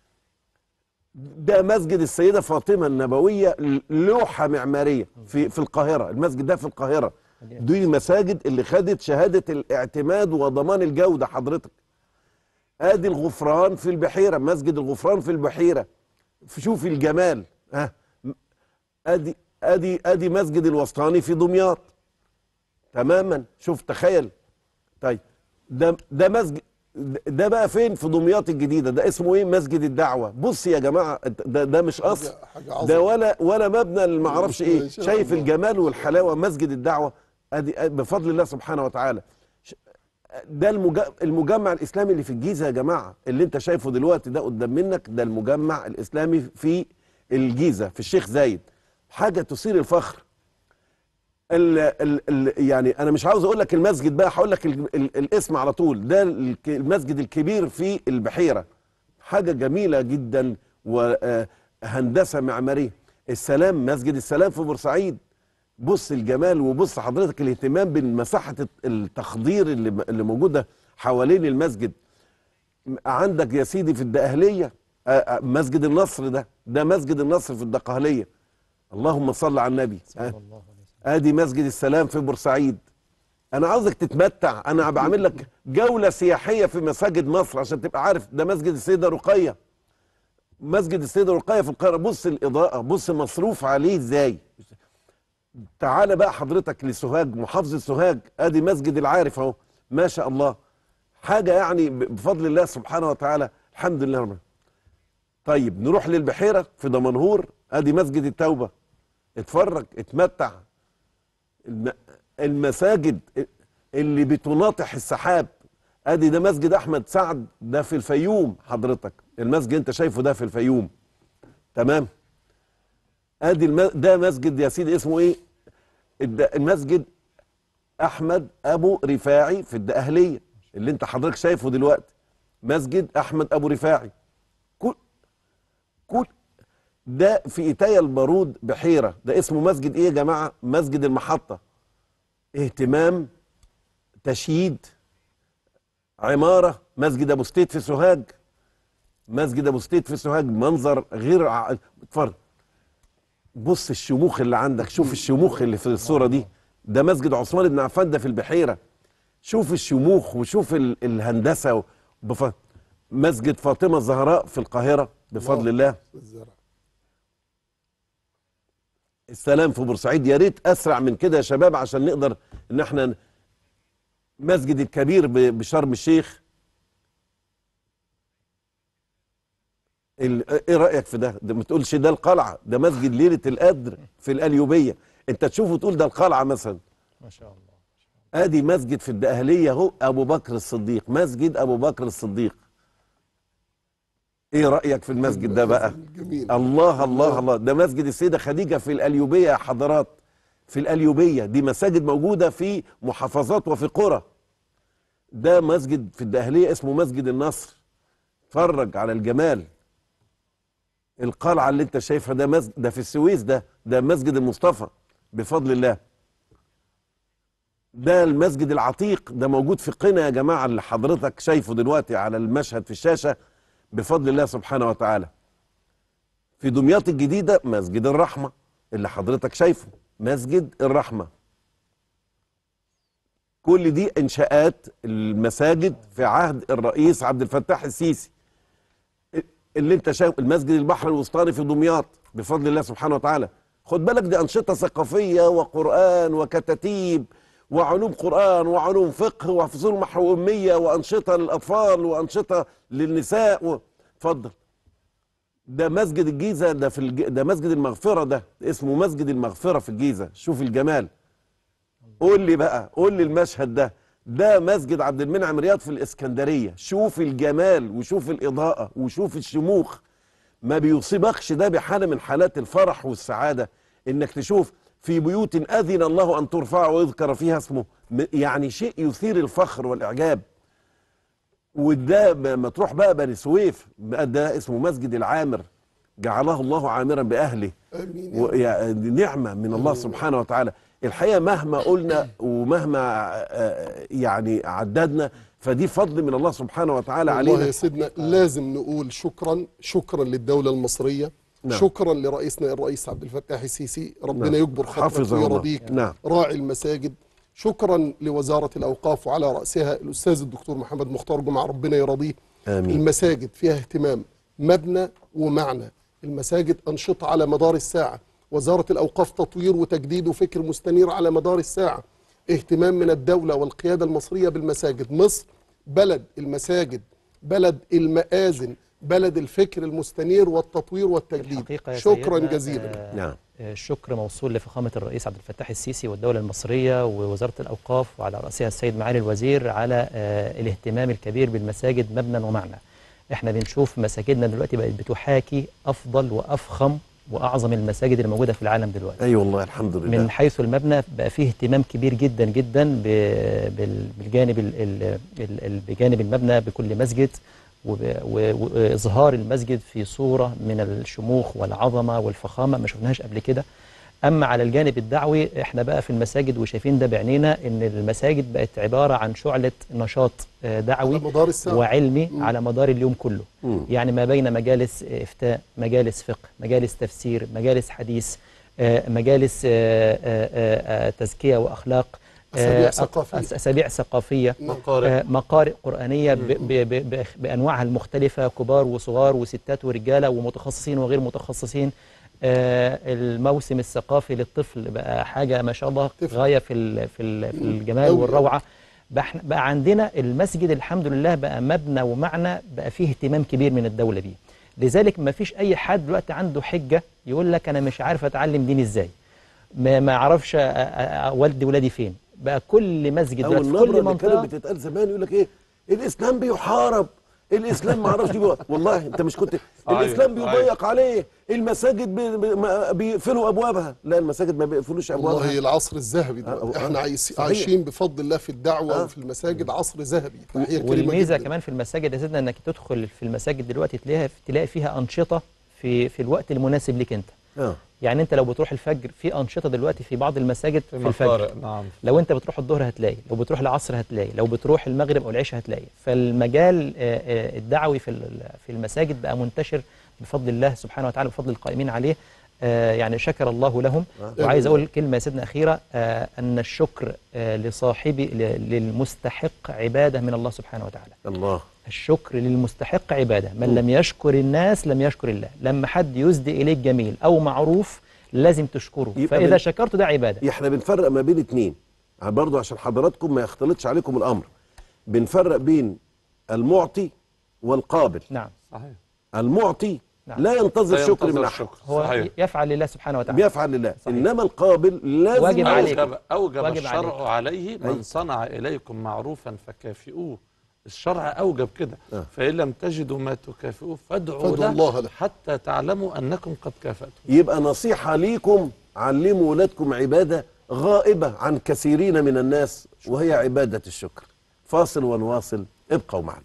ده مسجد السيده فاطمه النبويه ل- لوحه معماريه في في القاهره المسجد ده في القاهره دي المساجد اللي خدت شهاده الاعتماد وضمان الجوده حضرتك ادي الغفران في البحيره مسجد الغفران في البحيره شوف الجمال ها ادي ادي ادي مسجد الوسطاني في دمياط تماما شوف تخيل طيب ده ده مسجد ده بقى فين في دمياط الجديده ده اسمه ايه مسجد الدعوه بص يا جماعه ده ده مش قصر حاجة- حاجة عظمة. ده ولا ولا مبنى اللي ما اعرفش ايه ما شاء شايف الله. الجمال والحلاوه مسجد الدعوه ادي بفضل الله سبحانه وتعالى ش- ده المج- المجمع الاسلامي اللي في الجيزه يا جماعه اللي انت شايفه دلوقتي ده قدام منك ده المجمع الاسلامي في الجيزه في الشيخ زايد حاجه تثير الفخر ال ال ال يعني انا مش عاوز اقول لك المسجد بقى هقول لك ال ال الاسم على طول ده الك- المسجد الكبير في البحيره حاجه جميله جدا وهندسه معماريه السلام مسجد السلام في بورسعيد بص الجمال وبص حضرتك الاهتمام بالمساحه التخضير اللي اللي موجوده حوالين المسجد عندك يا سيدي في الدقهليه آه، آه، مسجد النصر ده ده مسجد النصر في الدقهليه اللهم صل على النبي آه. صلى الله عليه وسلم ادي مسجد السلام في بورسعيد انا عاوزك تتمتع انا بعمل لك جوله سياحيه في مساجد مصر عشان تبقى عارف ده مسجد السيده رقيه مسجد السيده رقيه في القاهره بص الاضاءه بص مصروف عليه ازاي تعالى بقى حضرتك لسوهاج محافظه سوهاج ادي مسجد العارف اهو ما شاء الله حاجه يعني ب- بفضل الله سبحانه وتعالى الحمد لله رب العالمين. طيب نروح للبحيره في دمنهور ادي مسجد التوبه اتفرج اتمتع الم- المساجد اللي بتناطح السحاب ادي ده مسجد احمد سعد ده في الفيوم حضرتك المسجد انت شايفه ده في الفيوم تمام ادي الم... ده مسجد يا سيدي اسمه ايه الد- المسجد احمد ابو رفاعي في الدقهليه اللي انت حضرتك شايفه دلوقتي مسجد احمد ابو رفاعي كل كل ده في ايتايا البارود بحيره ده اسمه مسجد ايه يا جماعه مسجد المحطه اهتمام تشييد عماره مسجد ابو ستيت في سوهاج مسجد ابو ستيت في سوهاج منظر غير ع- اتفرج بص الشموخ اللي عندك شوف الشموخ اللي في الصوره دي ده مسجد عثمان بن عفان ده في البحيره شوف الشموخ وشوف ال- الهندسه و- بف... مسجد فاطمه الزهراء في القاهره بفضل الله الزرع السلام في بورسعيد يا ريت اسرع من كده يا شباب عشان نقدر ان احنا ن- مسجد الكبير ب- بشرم الشيخ ال- ايه رايك في ده ده ما تقولش ده القلعه ده مسجد ليله القدر في القليوبيه انت تشوفه تقول ده القلعه مثلا ما شاء الله ادي مسجد في الدقهليه اهو ابو بكر الصديق مسجد ابو بكر الصديق ايه رايك في المسجد ده بقى جميل الله الله الله ده مسجد السيده خديجه في القليوبيه يا حضرات في القليوبيه دي مساجد موجوده في محافظات وفي قرى ده مسجد في الدقهليه اسمه مسجد النصر اتفرج على الجمال القلعه اللي انت شايفها ده مسجد ده في السويس ده ده مسجد المصطفى بفضل الله ده المسجد العتيق ده موجود في قنا يا جماعه اللي حضرتك شايفه دلوقتي على المشهد في الشاشه بفضل الله سبحانه وتعالى في دمياط الجديدة مسجد الرحمة اللي حضرتك شايفه مسجد الرحمة كل دي انشاءات المساجد في عهد الرئيس عبد الفتاح السيسي اللي انت شايف المسجد البحر الوسطاني في دمياط بفضل الله سبحانه وتعالى خد بالك دي انشطه ثقافيه وقران وكتاتيب وعلوم قران وعلوم فقه وفصول محو اميه وانشطه للاطفال وانشطه للنساء و... اتفضل ده مسجد الجيزه ده في الج... ده مسجد المغفره ده اسمه مسجد المغفره في الجيزه شوف الجمال قول لي بقى قول لي المشهد ده ده مسجد عبد المنعم رياض في الاسكندريه شوف الجمال وشوف الاضاءه وشوف الشموخ ما بيصيبكش ده بحاله من حالات الفرح والسعاده انك تشوف في بيوت اذن الله ان ترفع ويذكر فيها اسمه م- يعني شيء يثير الفخر والاعجاب وده ب- ما تروح بقى بني سويف بقى ده اسمه مسجد العامر جعله الله عامرا باهله امين يا رب. ويعني دي نعمة من الله سبحانه وتعالى الحقيقة مهما قلنا ومهما آه، يعني عددنا فدي فضل من الله سبحانه وتعالى والله علينا يا سيدنا لازم نقول شكرا شكرا للدولة المصرية نعم. شكرا لرئيسنا الرئيس عبد الفتاح السيسي ربنا نعم. يكبر خاطرك حفظه الله. ويرضيك نعم. راعي المساجد شكرا لوزارة الأوقاف وعلى رأسها الأستاذ الدكتور محمد مختار جمعة ربنا يرضيه آمين. المساجد فيها اهتمام مبنى ومعنى المساجد أنشطة على مدار الساعة وزارة الأوقاف تطوير وتجديد وفكر مستنير على مدار الساعة اهتمام من الدولة والقيادة المصرية بالمساجد مصر بلد المساجد بلد المآذن بلد الفكر المستنير والتطوير والتجديد الحقيقة يا شكرا سيدنا، جزيلا آه، نعم آه، الشكر موصول لفخامة الرئيس عبد الفتاح السيسي والدولة المصرية ووزارة الأوقاف وعلى رأسها السيد معالي الوزير على آه، الاهتمام الكبير بالمساجد مبنى ومعنى احنا بنشوف مساجدنا دلوقتي بقت بتحاكي أفضل وأفخم وأعظم المساجد اللي موجودة في العالم دلوقتي أي والله الحمد لله من حيث المبنى بقى فيه اهتمام كبير جدا جدا ب- بال- بالجانب ال- ال- ال- ال- بجانب المبنى بكل مسجد وب- و- واظهار المسجد في صوره من الشموخ والعظمه والفخامه ما شفناهاش قبل كده اما على الجانب الدعوي احنا بقى في المساجد وشايفين ده بعينينا ان المساجد بقت عباره عن شعله نشاط آه، دعوي على مدار الساعة. وعلمي على مدار اليوم كله مم. يعني ما بين مجالس افتاء مجالس فقه مجالس تفسير مجالس حديث آه، مجالس آه، آه، آه، تزكيه واخلاق أسابيع آه، ثقافية. أس- اسابيع ثقافيه مقارئ. آه، مقارئ قرآنية ب ب ب ب بأنواعها المختلفة كبار وصغار وستات ورجالة ومتخصصين وغير متخصصين آه، الموسم الثقافي للطفل بقى حاجة ما شاء الله طفل. غاية في ال- في ال- في الجمال أوي والروعة بقى, إحنا- بقى عندنا المسجد الحمد لله بقى مبنى ومعنى بقى فيه اهتمام كبير من الدولة بيه لذلك ما فيش أي حد دلوقتي عنده حجة يقول لك أنا مش عارف أتعلم دين إزاي ما ما اعرفش أ- أ- أ- والدي ولادي فين بقى كل مسجد أو دلوقتي في النبرة كل اللي كانت منطقة بتتقال زمان يقول لك إيه الإسلام بيحارب الإسلام ما اعرفش بي- والله أنت مش كنت أيوة، الإسلام أيوة. بيضيق عليه المساجد بي... بي... ما- بيقفلوا أبوابها لا المساجد ما بيقفلوش أبوابها والله العصر الذهبي آه، دلوقتي آه، احنا عايش صحيح. عايشين بفضل الله في الدعوة آه. وفي المساجد عصر ذهبي تحية كريمة والميزه جدا. كمان في المساجد يا سيدنا انك تدخل في المساجد دلوقتي تلاقيها تلاقي فيها انشطه في في الوقت المناسب لك انت آه. يعني انت لو بتروح الفجر في انشطه دلوقتي في بعض المساجد في, في الفجر مقارئ نعم لو انت بتروح الظهر هتلاقي لو بتروح العصر هتلاقي لو بتروح المغرب او العشاء هتلاقي فالمجال آه، آه، الدعوي في ال- في المساجد بقى منتشر بفضل الله سبحانه وتعالى بفضل القائمين عليه آه، يعني شكر الله لهم وعايز اقول كلمه يا سيدنا اخيره آه، ان الشكر آه، لصاحب ل- للمستحق عباده من الله سبحانه وتعالى الله الشكر للمستحق عبادة من لم يشكر الناس لم يشكر الله لما حد يسدي إليك جميل أو معروف لازم تشكره يبقى فاذا بال- شكرت ده عباده احنا بنفرق ما بين اتنين برضو عشان حضراتكم ما يختلطش عليكم الامر بنفرق بين المعطي والقابل نعم صحيح المعطي نعم. لا ينتظر لا شكر ينتظر من احد الشكر هو صحيح يفعل لله سبحانه وتعالى بيفعل لله صحيح. انما القابل لازم واجب عليك. أوجب, أوجب واجب الشرع عليه من أيوة. صنع إليكم معروفا فكافئوه الشرع أوجب كده آه. فإن لم تجدوا ما تكافئوه فادعوا فادعوا له الله له. حتى تعلموا أنكم قد كافأتم يبقى نصيحة ليكم علموا ولادكم عبادة غائبة عن كثيرين من الناس وهي عبادة الشكر فاصل ونواصل ابقوا معنا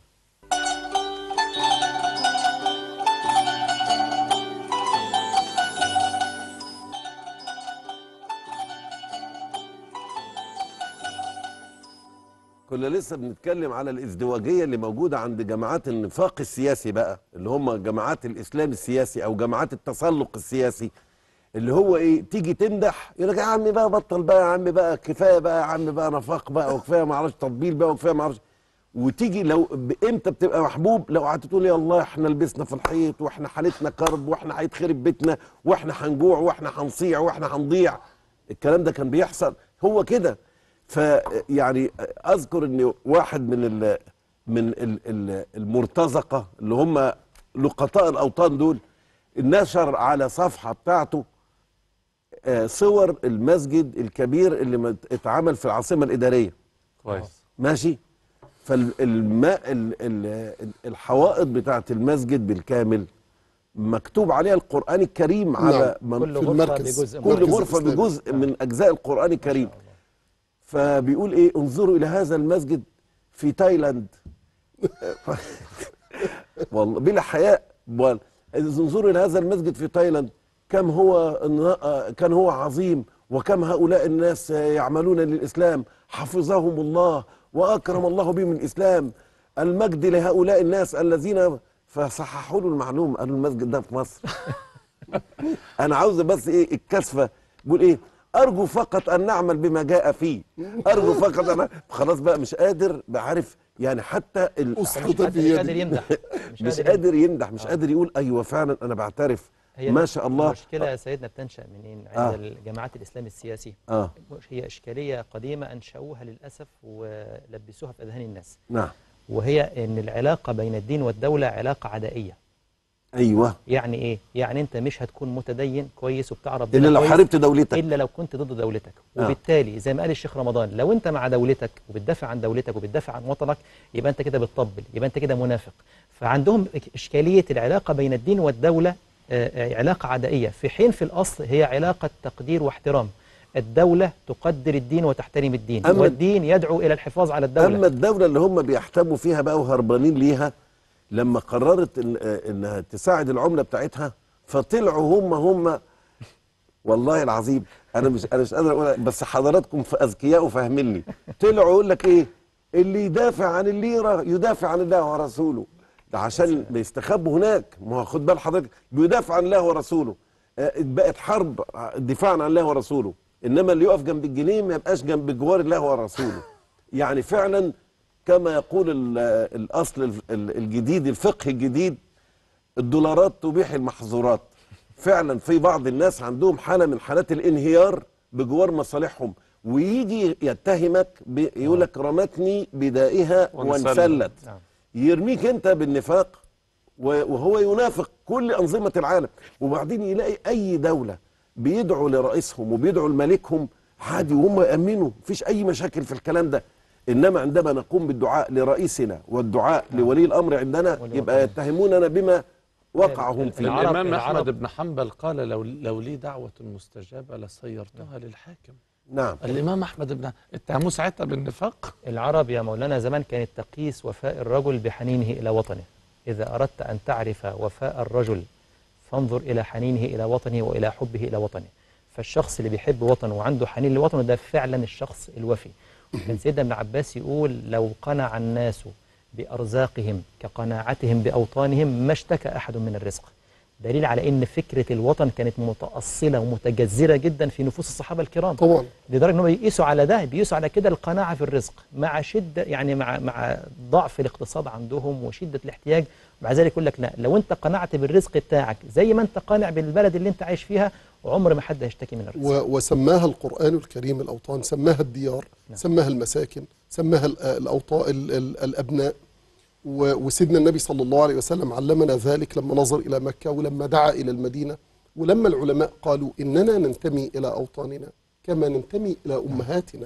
كنا لسه بنتكلم على الازدواجية اللي موجودة عند جماعات النفاق السياسي بقى اللي هم جماعات الإسلام السياسي أو جماعات التسلق السياسي اللي هو ايه تيجي تمدح يقول لك يا عم بقى بطل بقى يا عم بقى كفايه بقى يا عم بقى نفاق بقى وكفايه ما اعرفش تطبيل بقى وكفايه ما اعرفش وتيجي لو ب- امتى بتبقى محبوب لو قعدت تقول يا الله احنا لبسنا في الحيط واحنا حالتنا كرب واحنا هيتخرب بيتنا واحنا هنجوع واحنا هنصيع واحنا هنضيع الكلام ده كان بيحصل هو كده فيعني اذكر ان واحد من ال من ال ال المرتزقه اللي هم لقطاء الاوطان دول نشر على صفحه بتاعته آه، صور المسجد الكبير اللي مت- اتعمل في العاصمه الاداريه كويس ماشي فالماء ال- ال- الحوائط بتاعه المسجد بالكامل مكتوب عليها القران الكريم على من كل في غرفة المركز. بجزء كل مركز غرفه الإسلامي. بجزء من اجزاء القران الكريم فبيقول ايه انظروا الى هذا المسجد في تايلاند والله بلا حياء بل- انظروا الى هذا المسجد في تايلاند كم هو آه، كان هو عظيم وكم هؤلاء الناس آه، يعملون للاسلام حفظهم الله واكرم الله بهم الاسلام المجد لهؤلاء الناس الذين فصححوا له المعلومه قالوا المسجد ده في مصر انا عاوز بس ايه الكسفه بيقول ايه ارجو فقط ان نعمل بما جاء فيه ارجو فقط انا خلاص بقى مش قادر بعرف يعني حتى ال... اسقط مش قادر بيدي يمدح مش يمدح. قادر يمدح مش قادر يقول ايوه فعلا انا بعترف هي ما شاء الله المشكلة يا سيدنا بتنشأ منين عند آه. الجماعات الإسلام السياسي اه مش هي إشكالية قديمة أنشأوها للأسف ولبسوها في أذهان الناس نعم وهي أن العلاقة بين الدين والدولة علاقة عدائية ايوه يعني إيه؟ يعني أنت مش هتكون متدين كويس وبتعرف الا دينك لو كويس حاربت دولتك إلا لو كنت ضد دولتك آه. وبالتالي زي ما قال الشيخ رمضان لو أنت مع دولتك وبتدافع عن دولتك وبتدافع عن وطنك يبقى أنت كده بتطبل يبقى أنت كده منافق فعندهم إشكالية العلاقة بين الدين والدولة آه، آه، علاقة عدائية في حين في الأصل هي علاقة تقدير واحترام الدولة تقدر الدين وتحترم الدين أما- والدين يدعو إلى الحفاظ على الدولة اما الدوله اللي هم بيحتموا فيها بقى وهربانين ليها لما قررت إن آه، انها تساعد العمله بتاعتها فطلعوا هم هم والله العظيم انا مش انا مش قادر اقول بس حضراتكم في اذكياء وفاهميني طلعوا يقول لك ايه اللي يدافع عن الليره يدافع عن الله ورسوله ده عشان بيستخبوا هناك ما هو خد بال حضرتك بيدافع عن الله ورسوله آه، بقت حرب آه، دفاعا عن الله ورسوله انما اللي يقف جنب الجنيه ما يبقاش جنب جوار الله ورسوله يعني فعلا كما يقول ال- الاصل ال- ال- الجديد الفقه الجديد الدولارات تبيح المحظورات فعلا في بعض الناس عندهم حاله من حالات الانهيار بجوار مصالحهم ويجي يتهمك ب- يقول لك رمتني بدائها وانسلت. وانسلت نعم. يرميك انت بالنفاق و- وهو ينافق كل انظمه العالم وبعدين يلاقي اي دوله بيدعوا لرئيسهم وبيدعوا لملكهم عادي وهم يامنوا مفيش اي مشاكل في الكلام ده انما عندما نقوم بالدعاء لرئيسنا والدعاء لولي الامر عندنا ولي يبقى الأمر. يتهموننا بما وقع هم فيه العرب- الإمام العرب- أحمد بن حنبل قال لو, لو لي دعوة مستجابة لصيرتها للحاكم نعم الإمام أحمد بن اتهموه ساعتها بالنفاق العرب يا مولانا زمان كانت تقيس وفاء الرجل بحنينه إلى وطنه إذا أردت أن تعرف وفاء الرجل فانظر إلى حنينه إلى وطنه وإلى حبه إلى وطنه فالشخص اللي بيحب وطنه وعنده حنين لوطنه ده فعلا الشخص الوفي كان سيدنا ابن عباس يقول لو قنع الناس بأرزاقهم كقناعتهم بأوطانهم ما اشتكى أحد من الرزق دليل على ان فكره الوطن كانت متاصله ومتجذره جدا في نفوس الصحابه الكرام طبعا لدرجه انهم يقيسوا على ده بيقيسوا على كده القناعه في الرزق مع شده يعني مع مع ضعف الاقتصاد عندهم وشده الاحتياج ومع ذلك يقول لك لا لو انت قنعت بالرزق بتاعك زي ما انت قانع بالبلد اللي انت عايش فيها عمر ما حد هيشتكي من الرزق و- وسماها القرآن الكريم الأوطان سماها الديار نعم. سماها المساكن سماها ال- الأوطان ال- ال- الأبناء و- وسيدنا النبي صلى الله عليه وسلم علمنا ذلك لما نظر إلى مكة ولما دعا إلى المدينة ولما العلماء قالوا إننا ننتمي إلى أوطاننا كما ننتمي إلى أمهاتنا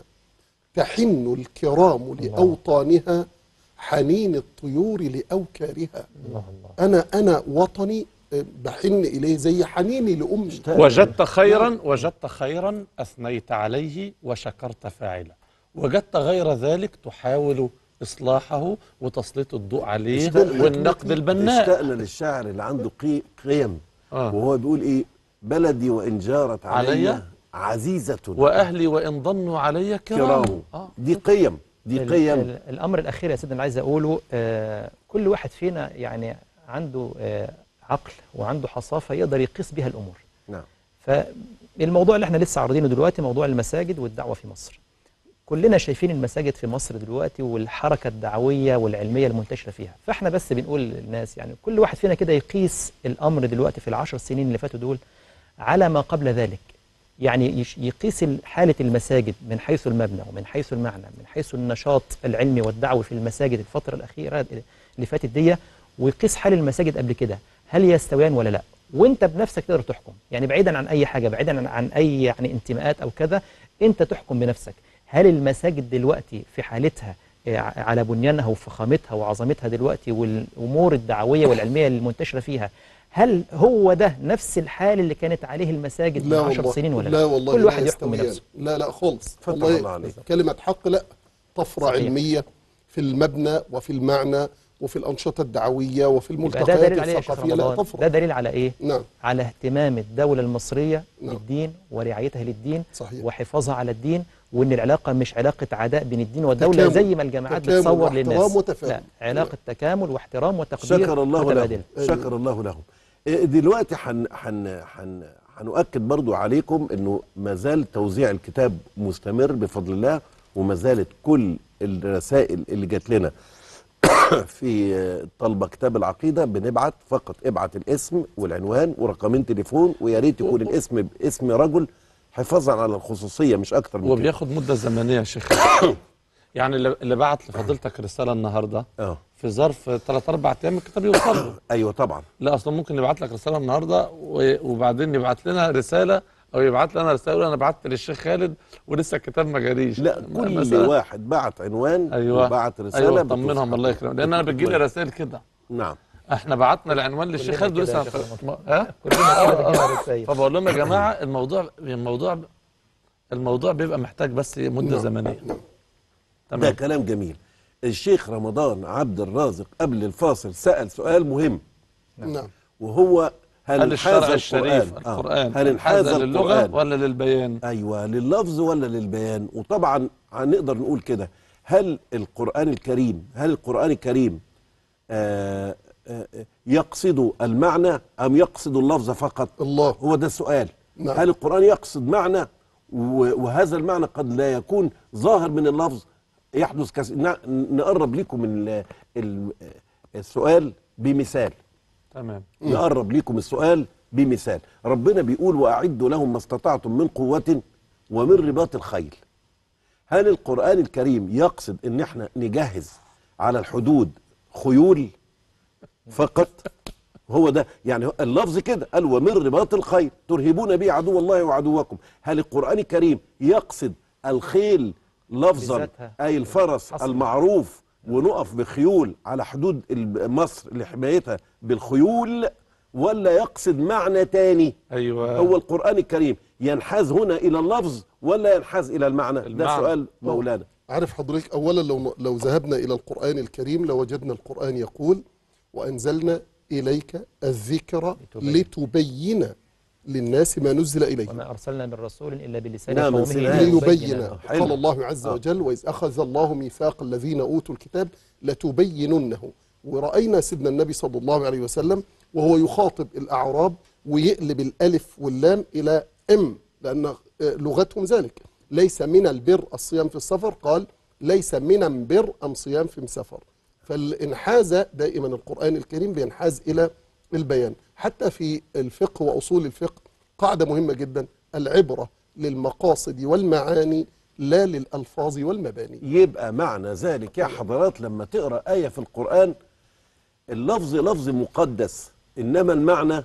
تحن الكرام لأوطانها حنين الطيور لأوكارها الله الله أنا أنا وطني آه، بحن إليه زي حنيني لأمي وجدت خيرا وجدت خيرا اثنيت عليه وشكرت فاعله وجدت غير ذلك تحاول اصلاحه وتسليط الضوء عليه اشتقنا- والنقد البناء اشتقنا للشاعر اللي عنده قي- قيم آه. وهو بيقول ايه بلدي وان جارت علي, علي عزيزة واهلي وان ضنوا علي كرام كرام آه. دي قيم دي ال- قيم ال- الامر الاخير يا سيدنا اللي عايز اقوله آه كل واحد فينا يعني عنده آه عقل وعنده حصافه يقدر يقيس بها الامور نعم فالموضوع اللي احنا لسه عارضينه دلوقتي موضوع المساجد والدعوه في مصر كلنا شايفين المساجد في مصر دلوقتي والحركه الدعويه والعلميه المنتشره فيها فاحنا بس بنقول للناس يعني كل واحد فينا كده يقيس الامر دلوقتي في العشر سنين اللي فاتوا دول على ما قبل ذلك يعني يش- يقيس ال- حالة المساجد من حيث المبنى ومن حيث المعنى من حيث النشاط العلمي والدعوي في المساجد الفترة الأخيرة اللي فاتت دي ويقيس حال المساجد قبل كده هل يستويان ولا لا وانت بنفسك تقدر تحكم يعني بعيدا عن اي حاجه بعيدا عن, عن اي يعني انتماءات او كذا انت تحكم بنفسك هل المساجد دلوقتي في حالتها آه، على بنيانها وفخامتها وعظمتها دلوقتي والامور الدعويه والعلميه المنتشره فيها هل هو ده نفس الحال اللي كانت عليه المساجد من لا 10 والله سنين ولا لا والله كل لا واحد يحكم يستويان. بنفسه لا لا خالص فتح والله الله عليك. كلمة حق لا طفرة صحيح. علمية في المبنى وفي المعنى وفي الأنشطة الدعوية وفي يبقى ده الملتقيات دليل عليه يا شيخ الثقافية لا رمضان ده طفرة دليل على ايه نعم على اهتمام الدولة المصرية نعم. بالدين ورعايتها للدين صحيح. وحفاظها على الدين وان العلاقة مش علاقة عداء بين الدين والدولة تكامل. زي ما الجماعات تكامل بتصور واحترام للناس وتفاهم. لا علاقة تكامل واحترام وتقدير شكر الله متبادل. لهم شكر الله لهم إيه دلوقتي حن حن حن هنؤكد برضو عليكم انه ما زال توزيع الكتاب مستمر بفضل الله وما زالت كل الرسائل اللي جات لنا في طلبة كتاب العقيدة بنبعت فقط ابعت الاسم والعنوان ورقمين تليفون ويا ريت يكون الاسم باسم رجل حفاظا على الخصوصية مش اكتر من كده وبياخد مده زمنيه يا شيخ يعني اللي اللي بعت لفضيلتك رساله النهارده اه في ظرف 3 4 ايام الكتاب يوصل له ايوه طبعا لا اصلا ممكن يبعت لك رساله النهارده و- وبعدين يبعت لنا رساله او يبعت لنا رساله يقول انا بعت للشيخ خالد ولسه الكتاب ما جاليش لا م- كل مثلاً. واحد بعت عنوان ايوه وبعت رسالة ايوه بتوصل. طمنهم الله يكرمك لان انا بتجيلي رسائل كده نعم احنا بعتنا العنوان للشيخ كلنا خالد كده ولسه يا ما- شيخ ما- ها كلنا كده بنجيب رسايل. فبقول لهم يا جماعه الموضوع الموضوع الموضوع بيبقى محتاج بس مده زمنيه ده تمام كلام جميل الشيخ رمضان عبد الرازق قبل الفاصل سأل سؤال مهم نعم وهو هل, هل الشرع انحاز الشريف القرآن, آه. القرآن هل انحاز للغة القرآن ولا للبيان؟ أيوة لللفظ ولا للبيان وطبعا هنقدر نقول كده هل القرآن الكريم هل القرآن الكريم آه آه يقصد المعنى أم يقصد اللفظ فقط الله هو ده السؤال نعم. هل القرآن يقصد معنى و- وهذا المعنى قد لا يكون ظاهر من اللفظ يحدث كس... ن- نقرب لكم ال... ال... السؤال بمثال تمام نقرب لكم السؤال بمثال ربنا بيقول وأعدوا لهم ما استطعتم من قوة ومن رباط الخيل هل القرآن الكريم يقصد ان احنا نجهز على الحدود خيول فقط هو ده يعني اللفظ كده قال ومن رباط الخيل ترهبون به عدو الله وعدوكم هل القرآن الكريم يقصد الخيل لفظا بذاتها. أي الفرس حصر. المعروف ونقف بخيول على حدود ال- مصر لحمايتها بالخيول ولا يقصد معنى تاني ايوه هو القرآن الكريم ينحاز هنا إلى اللفظ ولا ينحاز إلى المعنى, ده المعنى. سؤال مولانا عارف حضرتك أولا لو لو ذهبنا إلى القرآن الكريم لوجدنا القرآن يقول وأنزلنا إليك الذكر لتبين. لتبين للناس ما نزل إليهم وما ارسلنا من رسول الا بلسان نعم، قومه بلسان ليبين حلو. قال الله عز وجل وإذ أخذ الله ميثاق الذين أوتوا الكتاب لتبيننه ورأينا سيدنا النبي صلى الله عليه وسلم وهو يخاطب الأعراب ويقلب الألف واللام إلى إم لأن آه، لغتهم ذلك ليس من البر الصيام في السفر قال ليس من بر أم صيام في مسافر فالانحاز دائما القرآن الكريم بينحاز إلى البيان حتى في الفقه وأصول الفقه قاعدة مهمة جدا العبرة للمقاصد والمعاني لا للألفاظ والمباني يبقى معنى ذلك يا حضرات لما تقرا ايه في القران اللفظ لفظ مقدس انما المعنى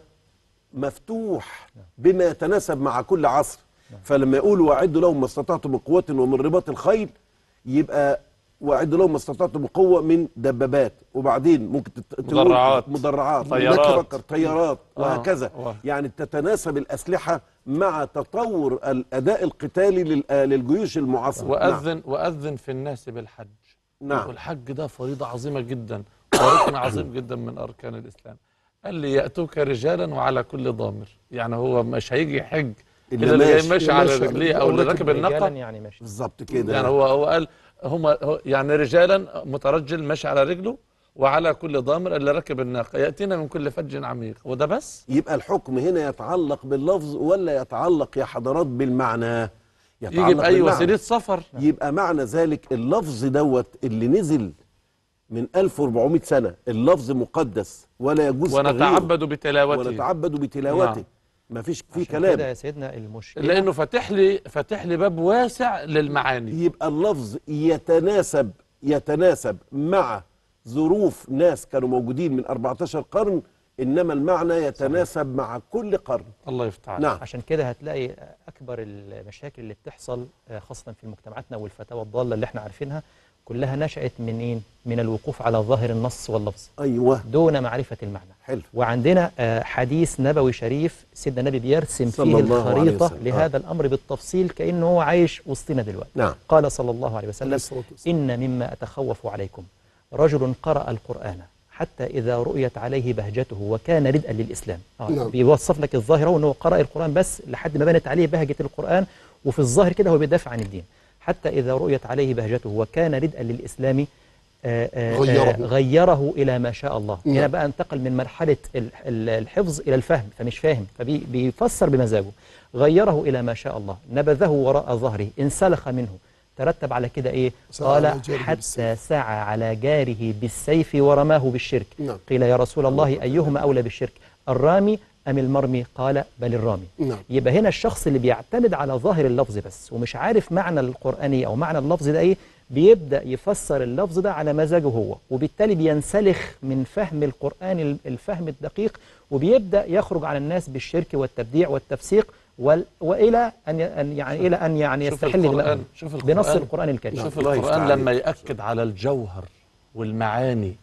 مفتوح بما يتناسب مع كل عصر فلما يقول واعدوا لهم ما استطعتم من قوه ومن رباط الخيل يبقى واعدوا لهم ما استطعتم من قوه من دبابات وبعدين ممكن تت- تقول مدرعات. مدرعات طيارات. ممكن طيارات آه. وهكذا آه. يعني تتناسب الاسلحه مع تطور الاداء القتالي لل- آه، للجيوش المعاصره نعم. وأذن وأذن في الناس بالحج نعم. والحج ده فريضة عظيمة جدا وركن عظيم جدا من أركان الإسلام قال لي يأتوك رجالا وعلى كل ضامر يعني هو مش هيجي يحج إلا إلا اللي جاي ماشي. ماشي على ماشي. رجليه أو أو اللي راكب راكب رجالا الناقة يعني ماشي بالظبط كده يعني هو هو قال هم هو- يعني رجالا مترجل ماشي على رجله وعلى كل ضامر اللي راكب الناقة يأتينا من كل فج عميق وده بس يبقى الحكم هنا يتعلق باللفظ ولا يتعلق يا حضرات بالمعنى يجي بأي بالمعنى. وسيلة سفر يبقى معنى ذلك اللفظ دوت اللي نزل من 1400 سنة اللفظ مقدس ولا يجوز تغييره ونتعبد بتلاوته ونتعبد بتلاوته نعم. ما فيش فيه عشان كده كلام يا سيدنا المشكله لأنه فاتح لي فاتح لي باب واسع للمعاني يبقى اللفظ يتناسب يتناسب مع ظروف ناس كانوا موجودين من 14 قرن انما المعنى يتناسب مع كل قرن الله يفتح عليك نعم عشان كده هتلاقي اكبر المشاكل اللي بتحصل آه، خاصه في مجتمعاتنا والفتاوى الضاله اللي احنا عارفين كلها نشأت منين من الوقوف على ظاهر النص واللفظ ايوه دون معرفة المعنى حلو وعندنا آه، حديث نبوي شريف سيدنا النبي بيرسم صلى فيه الله عليه الخريطة وسلم. لهذا الأمر بالتفصيل كأنه هو عايش وسطنا دلوقتي نعم قال صلى الله عليه عليه وسلم الصلاة والسلام. إن مما أتخوف عليكم رجل قرأ القرآن حتى إذا رؤيت عليه بهجته وكان ردءا للإسلام آه نعم. بيوصف لك الظاهر هو أنه قرأ القرآن بس لحد ما بنت عليه بهجة القرآن وفي الظاهر كده هو بيدافع عن الدين حتى إذا رؤيت عليه بهجته وكان ردءا للإسلام آه، آه، غيره. آه، غيره إلى ما شاء الله نعم. هنا بقى انتقل من مرحلة ال- ال- الحفظ إلى الفهم فمش فاهم فبيفسر بمزاجه غيره إلى ما شاء الله نبذه وراء ظهره انسلخ منه ترتب على كده إيه سعى على قال جاره حتى بالسيف. سعى على جاره بالسيف ورماه بالشرك نعم. قيل يا رسول الله أيهما أولى بالشرك الرامي أم المرمي قال بل الرامي نعم يبقى هنا الشخص اللي بيعتمد على ظاهر اللفظ بس ومش عارف معنى القرآني أو معنى اللفظ ده إيه بيبدأ يفسر اللفظ ده على مزاجه هو وبالتالي بينسلخ من فهم القرآن ال- الفهم الدقيق وبيبدأ يخرج على الناس بالشرك والتبديع والتفسيق وال وإلى أن ي- أن يعني إلى أن يعني شوف يستحل القرآن دماءهم شوف بنص القرآن القرآن الكريم شوف الله القرآن يفتح لما عليك. يأكد على الجوهر والمعاني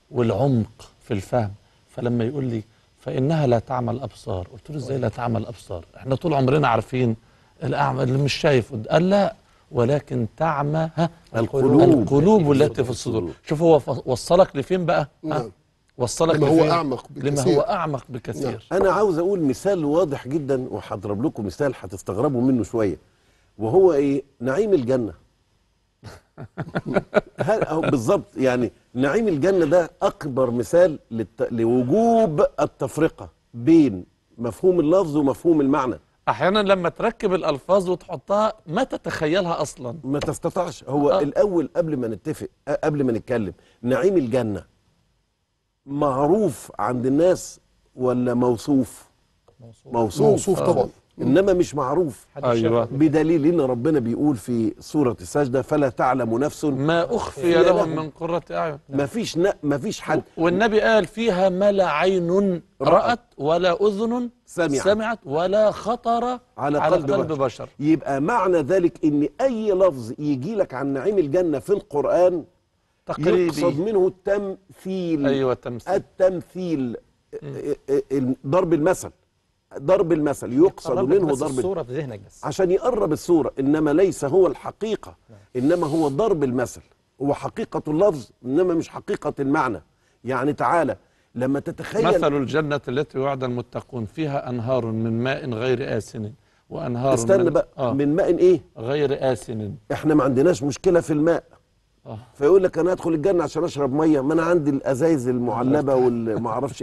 والعمق في الفهم فلما يقول لي فإنها لا تعمى الأبصار قلت له إزاي لا تعمى الأبصار إحنا طول عمرنا عارفين الأعمى اللي مش شايف قال لا ولكن تعمى ها القلوب. القلوب التي في الصدور شوف هو ف- وصلك لفين بقى ها؟ نعم وصلك لما هو لفين؟ أعمق لما بكثير. هو أعمق بكثير انا عاوز اقول مثال واضح جدا وهضرب لكم مثال هتستغربوا منه شويه وهو ايه نعيم الجنه هل- أهو بالظبط يعني نعيم الجنه ده اكبر مثال للت... لوجوب التفرقه بين مفهوم اللفظ ومفهوم المعنى أحيانا لما تركب الألفاظ وتحطها ما تتخيلها أصلا ما تستطعش هو آه. الاول قبل ما نتفق أه، قبل ما نتكلم نعيم الجنه معروف عند الناس ولا موصوف موصوف, موصوف طبعا انما مش معروف حد أيوة. شافه. بدليل ان ربنا بيقول في سوره السجده فلا تعلم نفس ما أخفي فيها لهم لهم. من قرة أعين ما فيش ن... ما فيش حد والنبي قال فيها ما لا عين رأت ولا أذن سمعت. سمعت ولا خطر على على قلب قلب بشر. بشر يبقى معنى ذلك ان اي لفظ يجي لك عن نعيم الجنه في القران يقصد تقريبي منه التمثيل أيوة تمثيل التمثيل ا- ا- ا- ضرب المثل ضرب المثل يقصد قرب لك منه بس ضرب الصورة في ذهنك بس عشان يقرب الصورة إنما ليس هو الحقيقة إنما هو ضرب المثل هو حقيقة اللفظ إنما مش حقيقة المعنى يعني تعالى لما تتخيل مثل الجنة التي وعد المتقون فيها أنهار من ماء غير آسن وأنهار استنى من بقى آه من ماء إيه غير آسن إحنا ما عندناش مشكلة في الماء آه. فيقول لك أنا أدخل الجنة عشان أشرب مية ما أنا عندي الأزايز المعلبة والما أعرفش إيه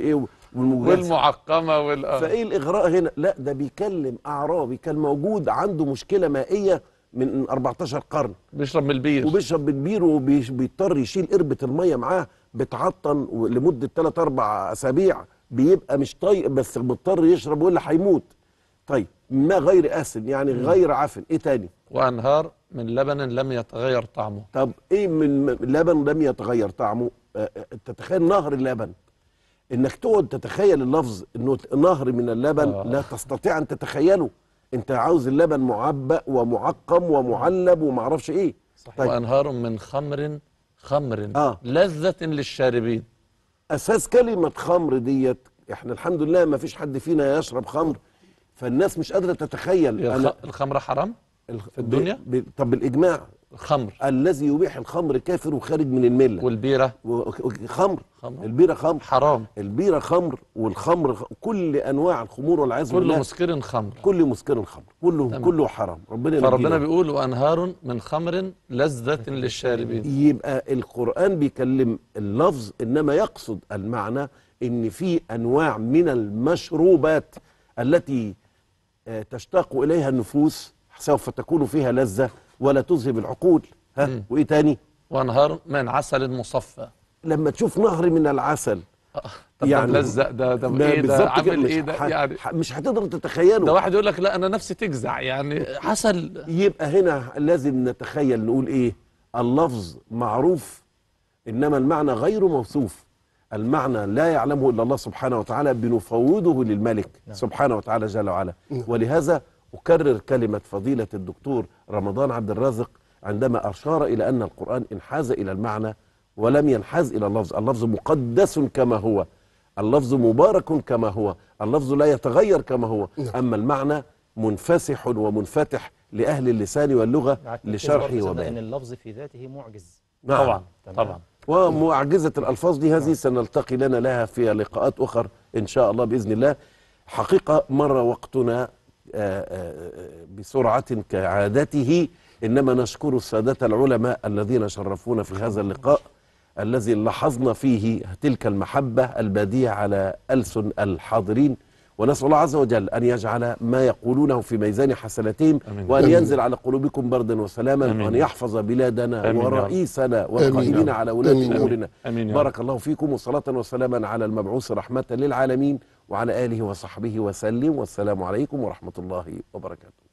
والمجازفة. والمعقمه وال آه. فايه الاغراء هنا لا ده بيكلم اعرابي كان موجود عنده مشكله مائيه من 14 قرن بيشرب من البير وبيشرب بالبير وبيضطر يشيل قربة المية معاه بتعطن لمدة 3 4 أسابيع بيبقى مش طايق بس مضطر يشرب ولا هيموت طيب ما غير آسن يعني غير عفن إيه تاني وانهار من لبن لم يتغير طعمه طب إيه من م- لبن لم يتغير طعمه آه، آه، تتخيل نهر اللبن انك تقعد تتخيل اللفظ انه نهر من اللبن آه. لا تستطيع ان تتخيله انت عاوز اللبن معبأ ومعقم ومعلب ومعرفش ايه طيب وانهار من خمر خمر آه. لذة للشاربين اساس كلمه خمر ديت احنا الحمد لله ما فيش حد فينا يشرب خمر فالناس مش قادره تتخيل هي انا الخ- الخمر حرام الخ- في الدنيا؟ ب... ب... طب بالاجماع الخمر الذي يبيح الخمر كافر وخارج من المله والبيرة و... و- خمر خمر. البيره خمر حرام البيره خمر والخمر خ... كل انواع الخمور والعياذ كل بالله مسكر خمر كل مسكر خمر كله تمام. كله حرام ربنا فربنا ينجينا. بيقول وانهار من خمر لذة للشاربين يبقى القرآن بيكلم اللفظ إنما يقصد المعنى إن في أنواع من المشروبات التي آه، تشتاق إليها النفوس سوف تكون فيها لذة ولا تذهب العقول ها مم. وإيه تاني وانهار من عسل مصفى لما تشوف نهر من العسل طب يعني- ده ملزق ده ده ما ايه ده بالظبط كده، عامل مش ايه ده ح- يعني ح- مش هتقدر تتخيله ده واحد يقول لك لا انا نفسي تجزع يعني عسل يبقى هنا لازم نتخيل نقول ايه اللفظ معروف انما المعنى غير موصوف المعنى لا يعلمه الا الله سبحانه وتعالى بنفوضه للملك سبحانه وتعالى جل وعلا ولهذا اكرر كلمه فضيله الدكتور رمضان عبد الرازق عندما اشار الى ان القران انحاز الى المعنى ولم ينحاز الى اللفظ اللفظ مقدس كما هو اللفظ مبارك كما هو اللفظ لا يتغير كما هو اما المعنى منفسح ومنفتح لاهل اللسان واللغه لشرحه ان وبيانه اللفظ في ذاته معجز نعم. طبعا تمام. طبعا ومعجزة الألفاظ دي هذه سنلتقي لنا لها في لقاءات أخر إن شاء الله بإذن الله حقيقة مر وقتنا آه، آه، آه، بسرعة كعادته إنما نشكر السادة العلماء الذين شرفونا في هذا اللقاء الذي لاحظنا فيه تلك المحبة البادية على ألسن الحاضرين ونسأل الله عز وجل أن يجعل ما يقولونه في ميزان حسناتهم آمين. وأن آمين. ينزل على قلوبكم بردا وسلاما آمين. وأن يحفظ بلادنا آمين يا رب. ورئيسنا والقائمين آمين. على ولاة آمين. أمورنا امين يا رب. بارك الله فيكم وصلاة وسلاما على المبعوث رحمة للعالمين وعلى آله وصحبه وسلم والسلام عليكم ورحمة الله وبركاته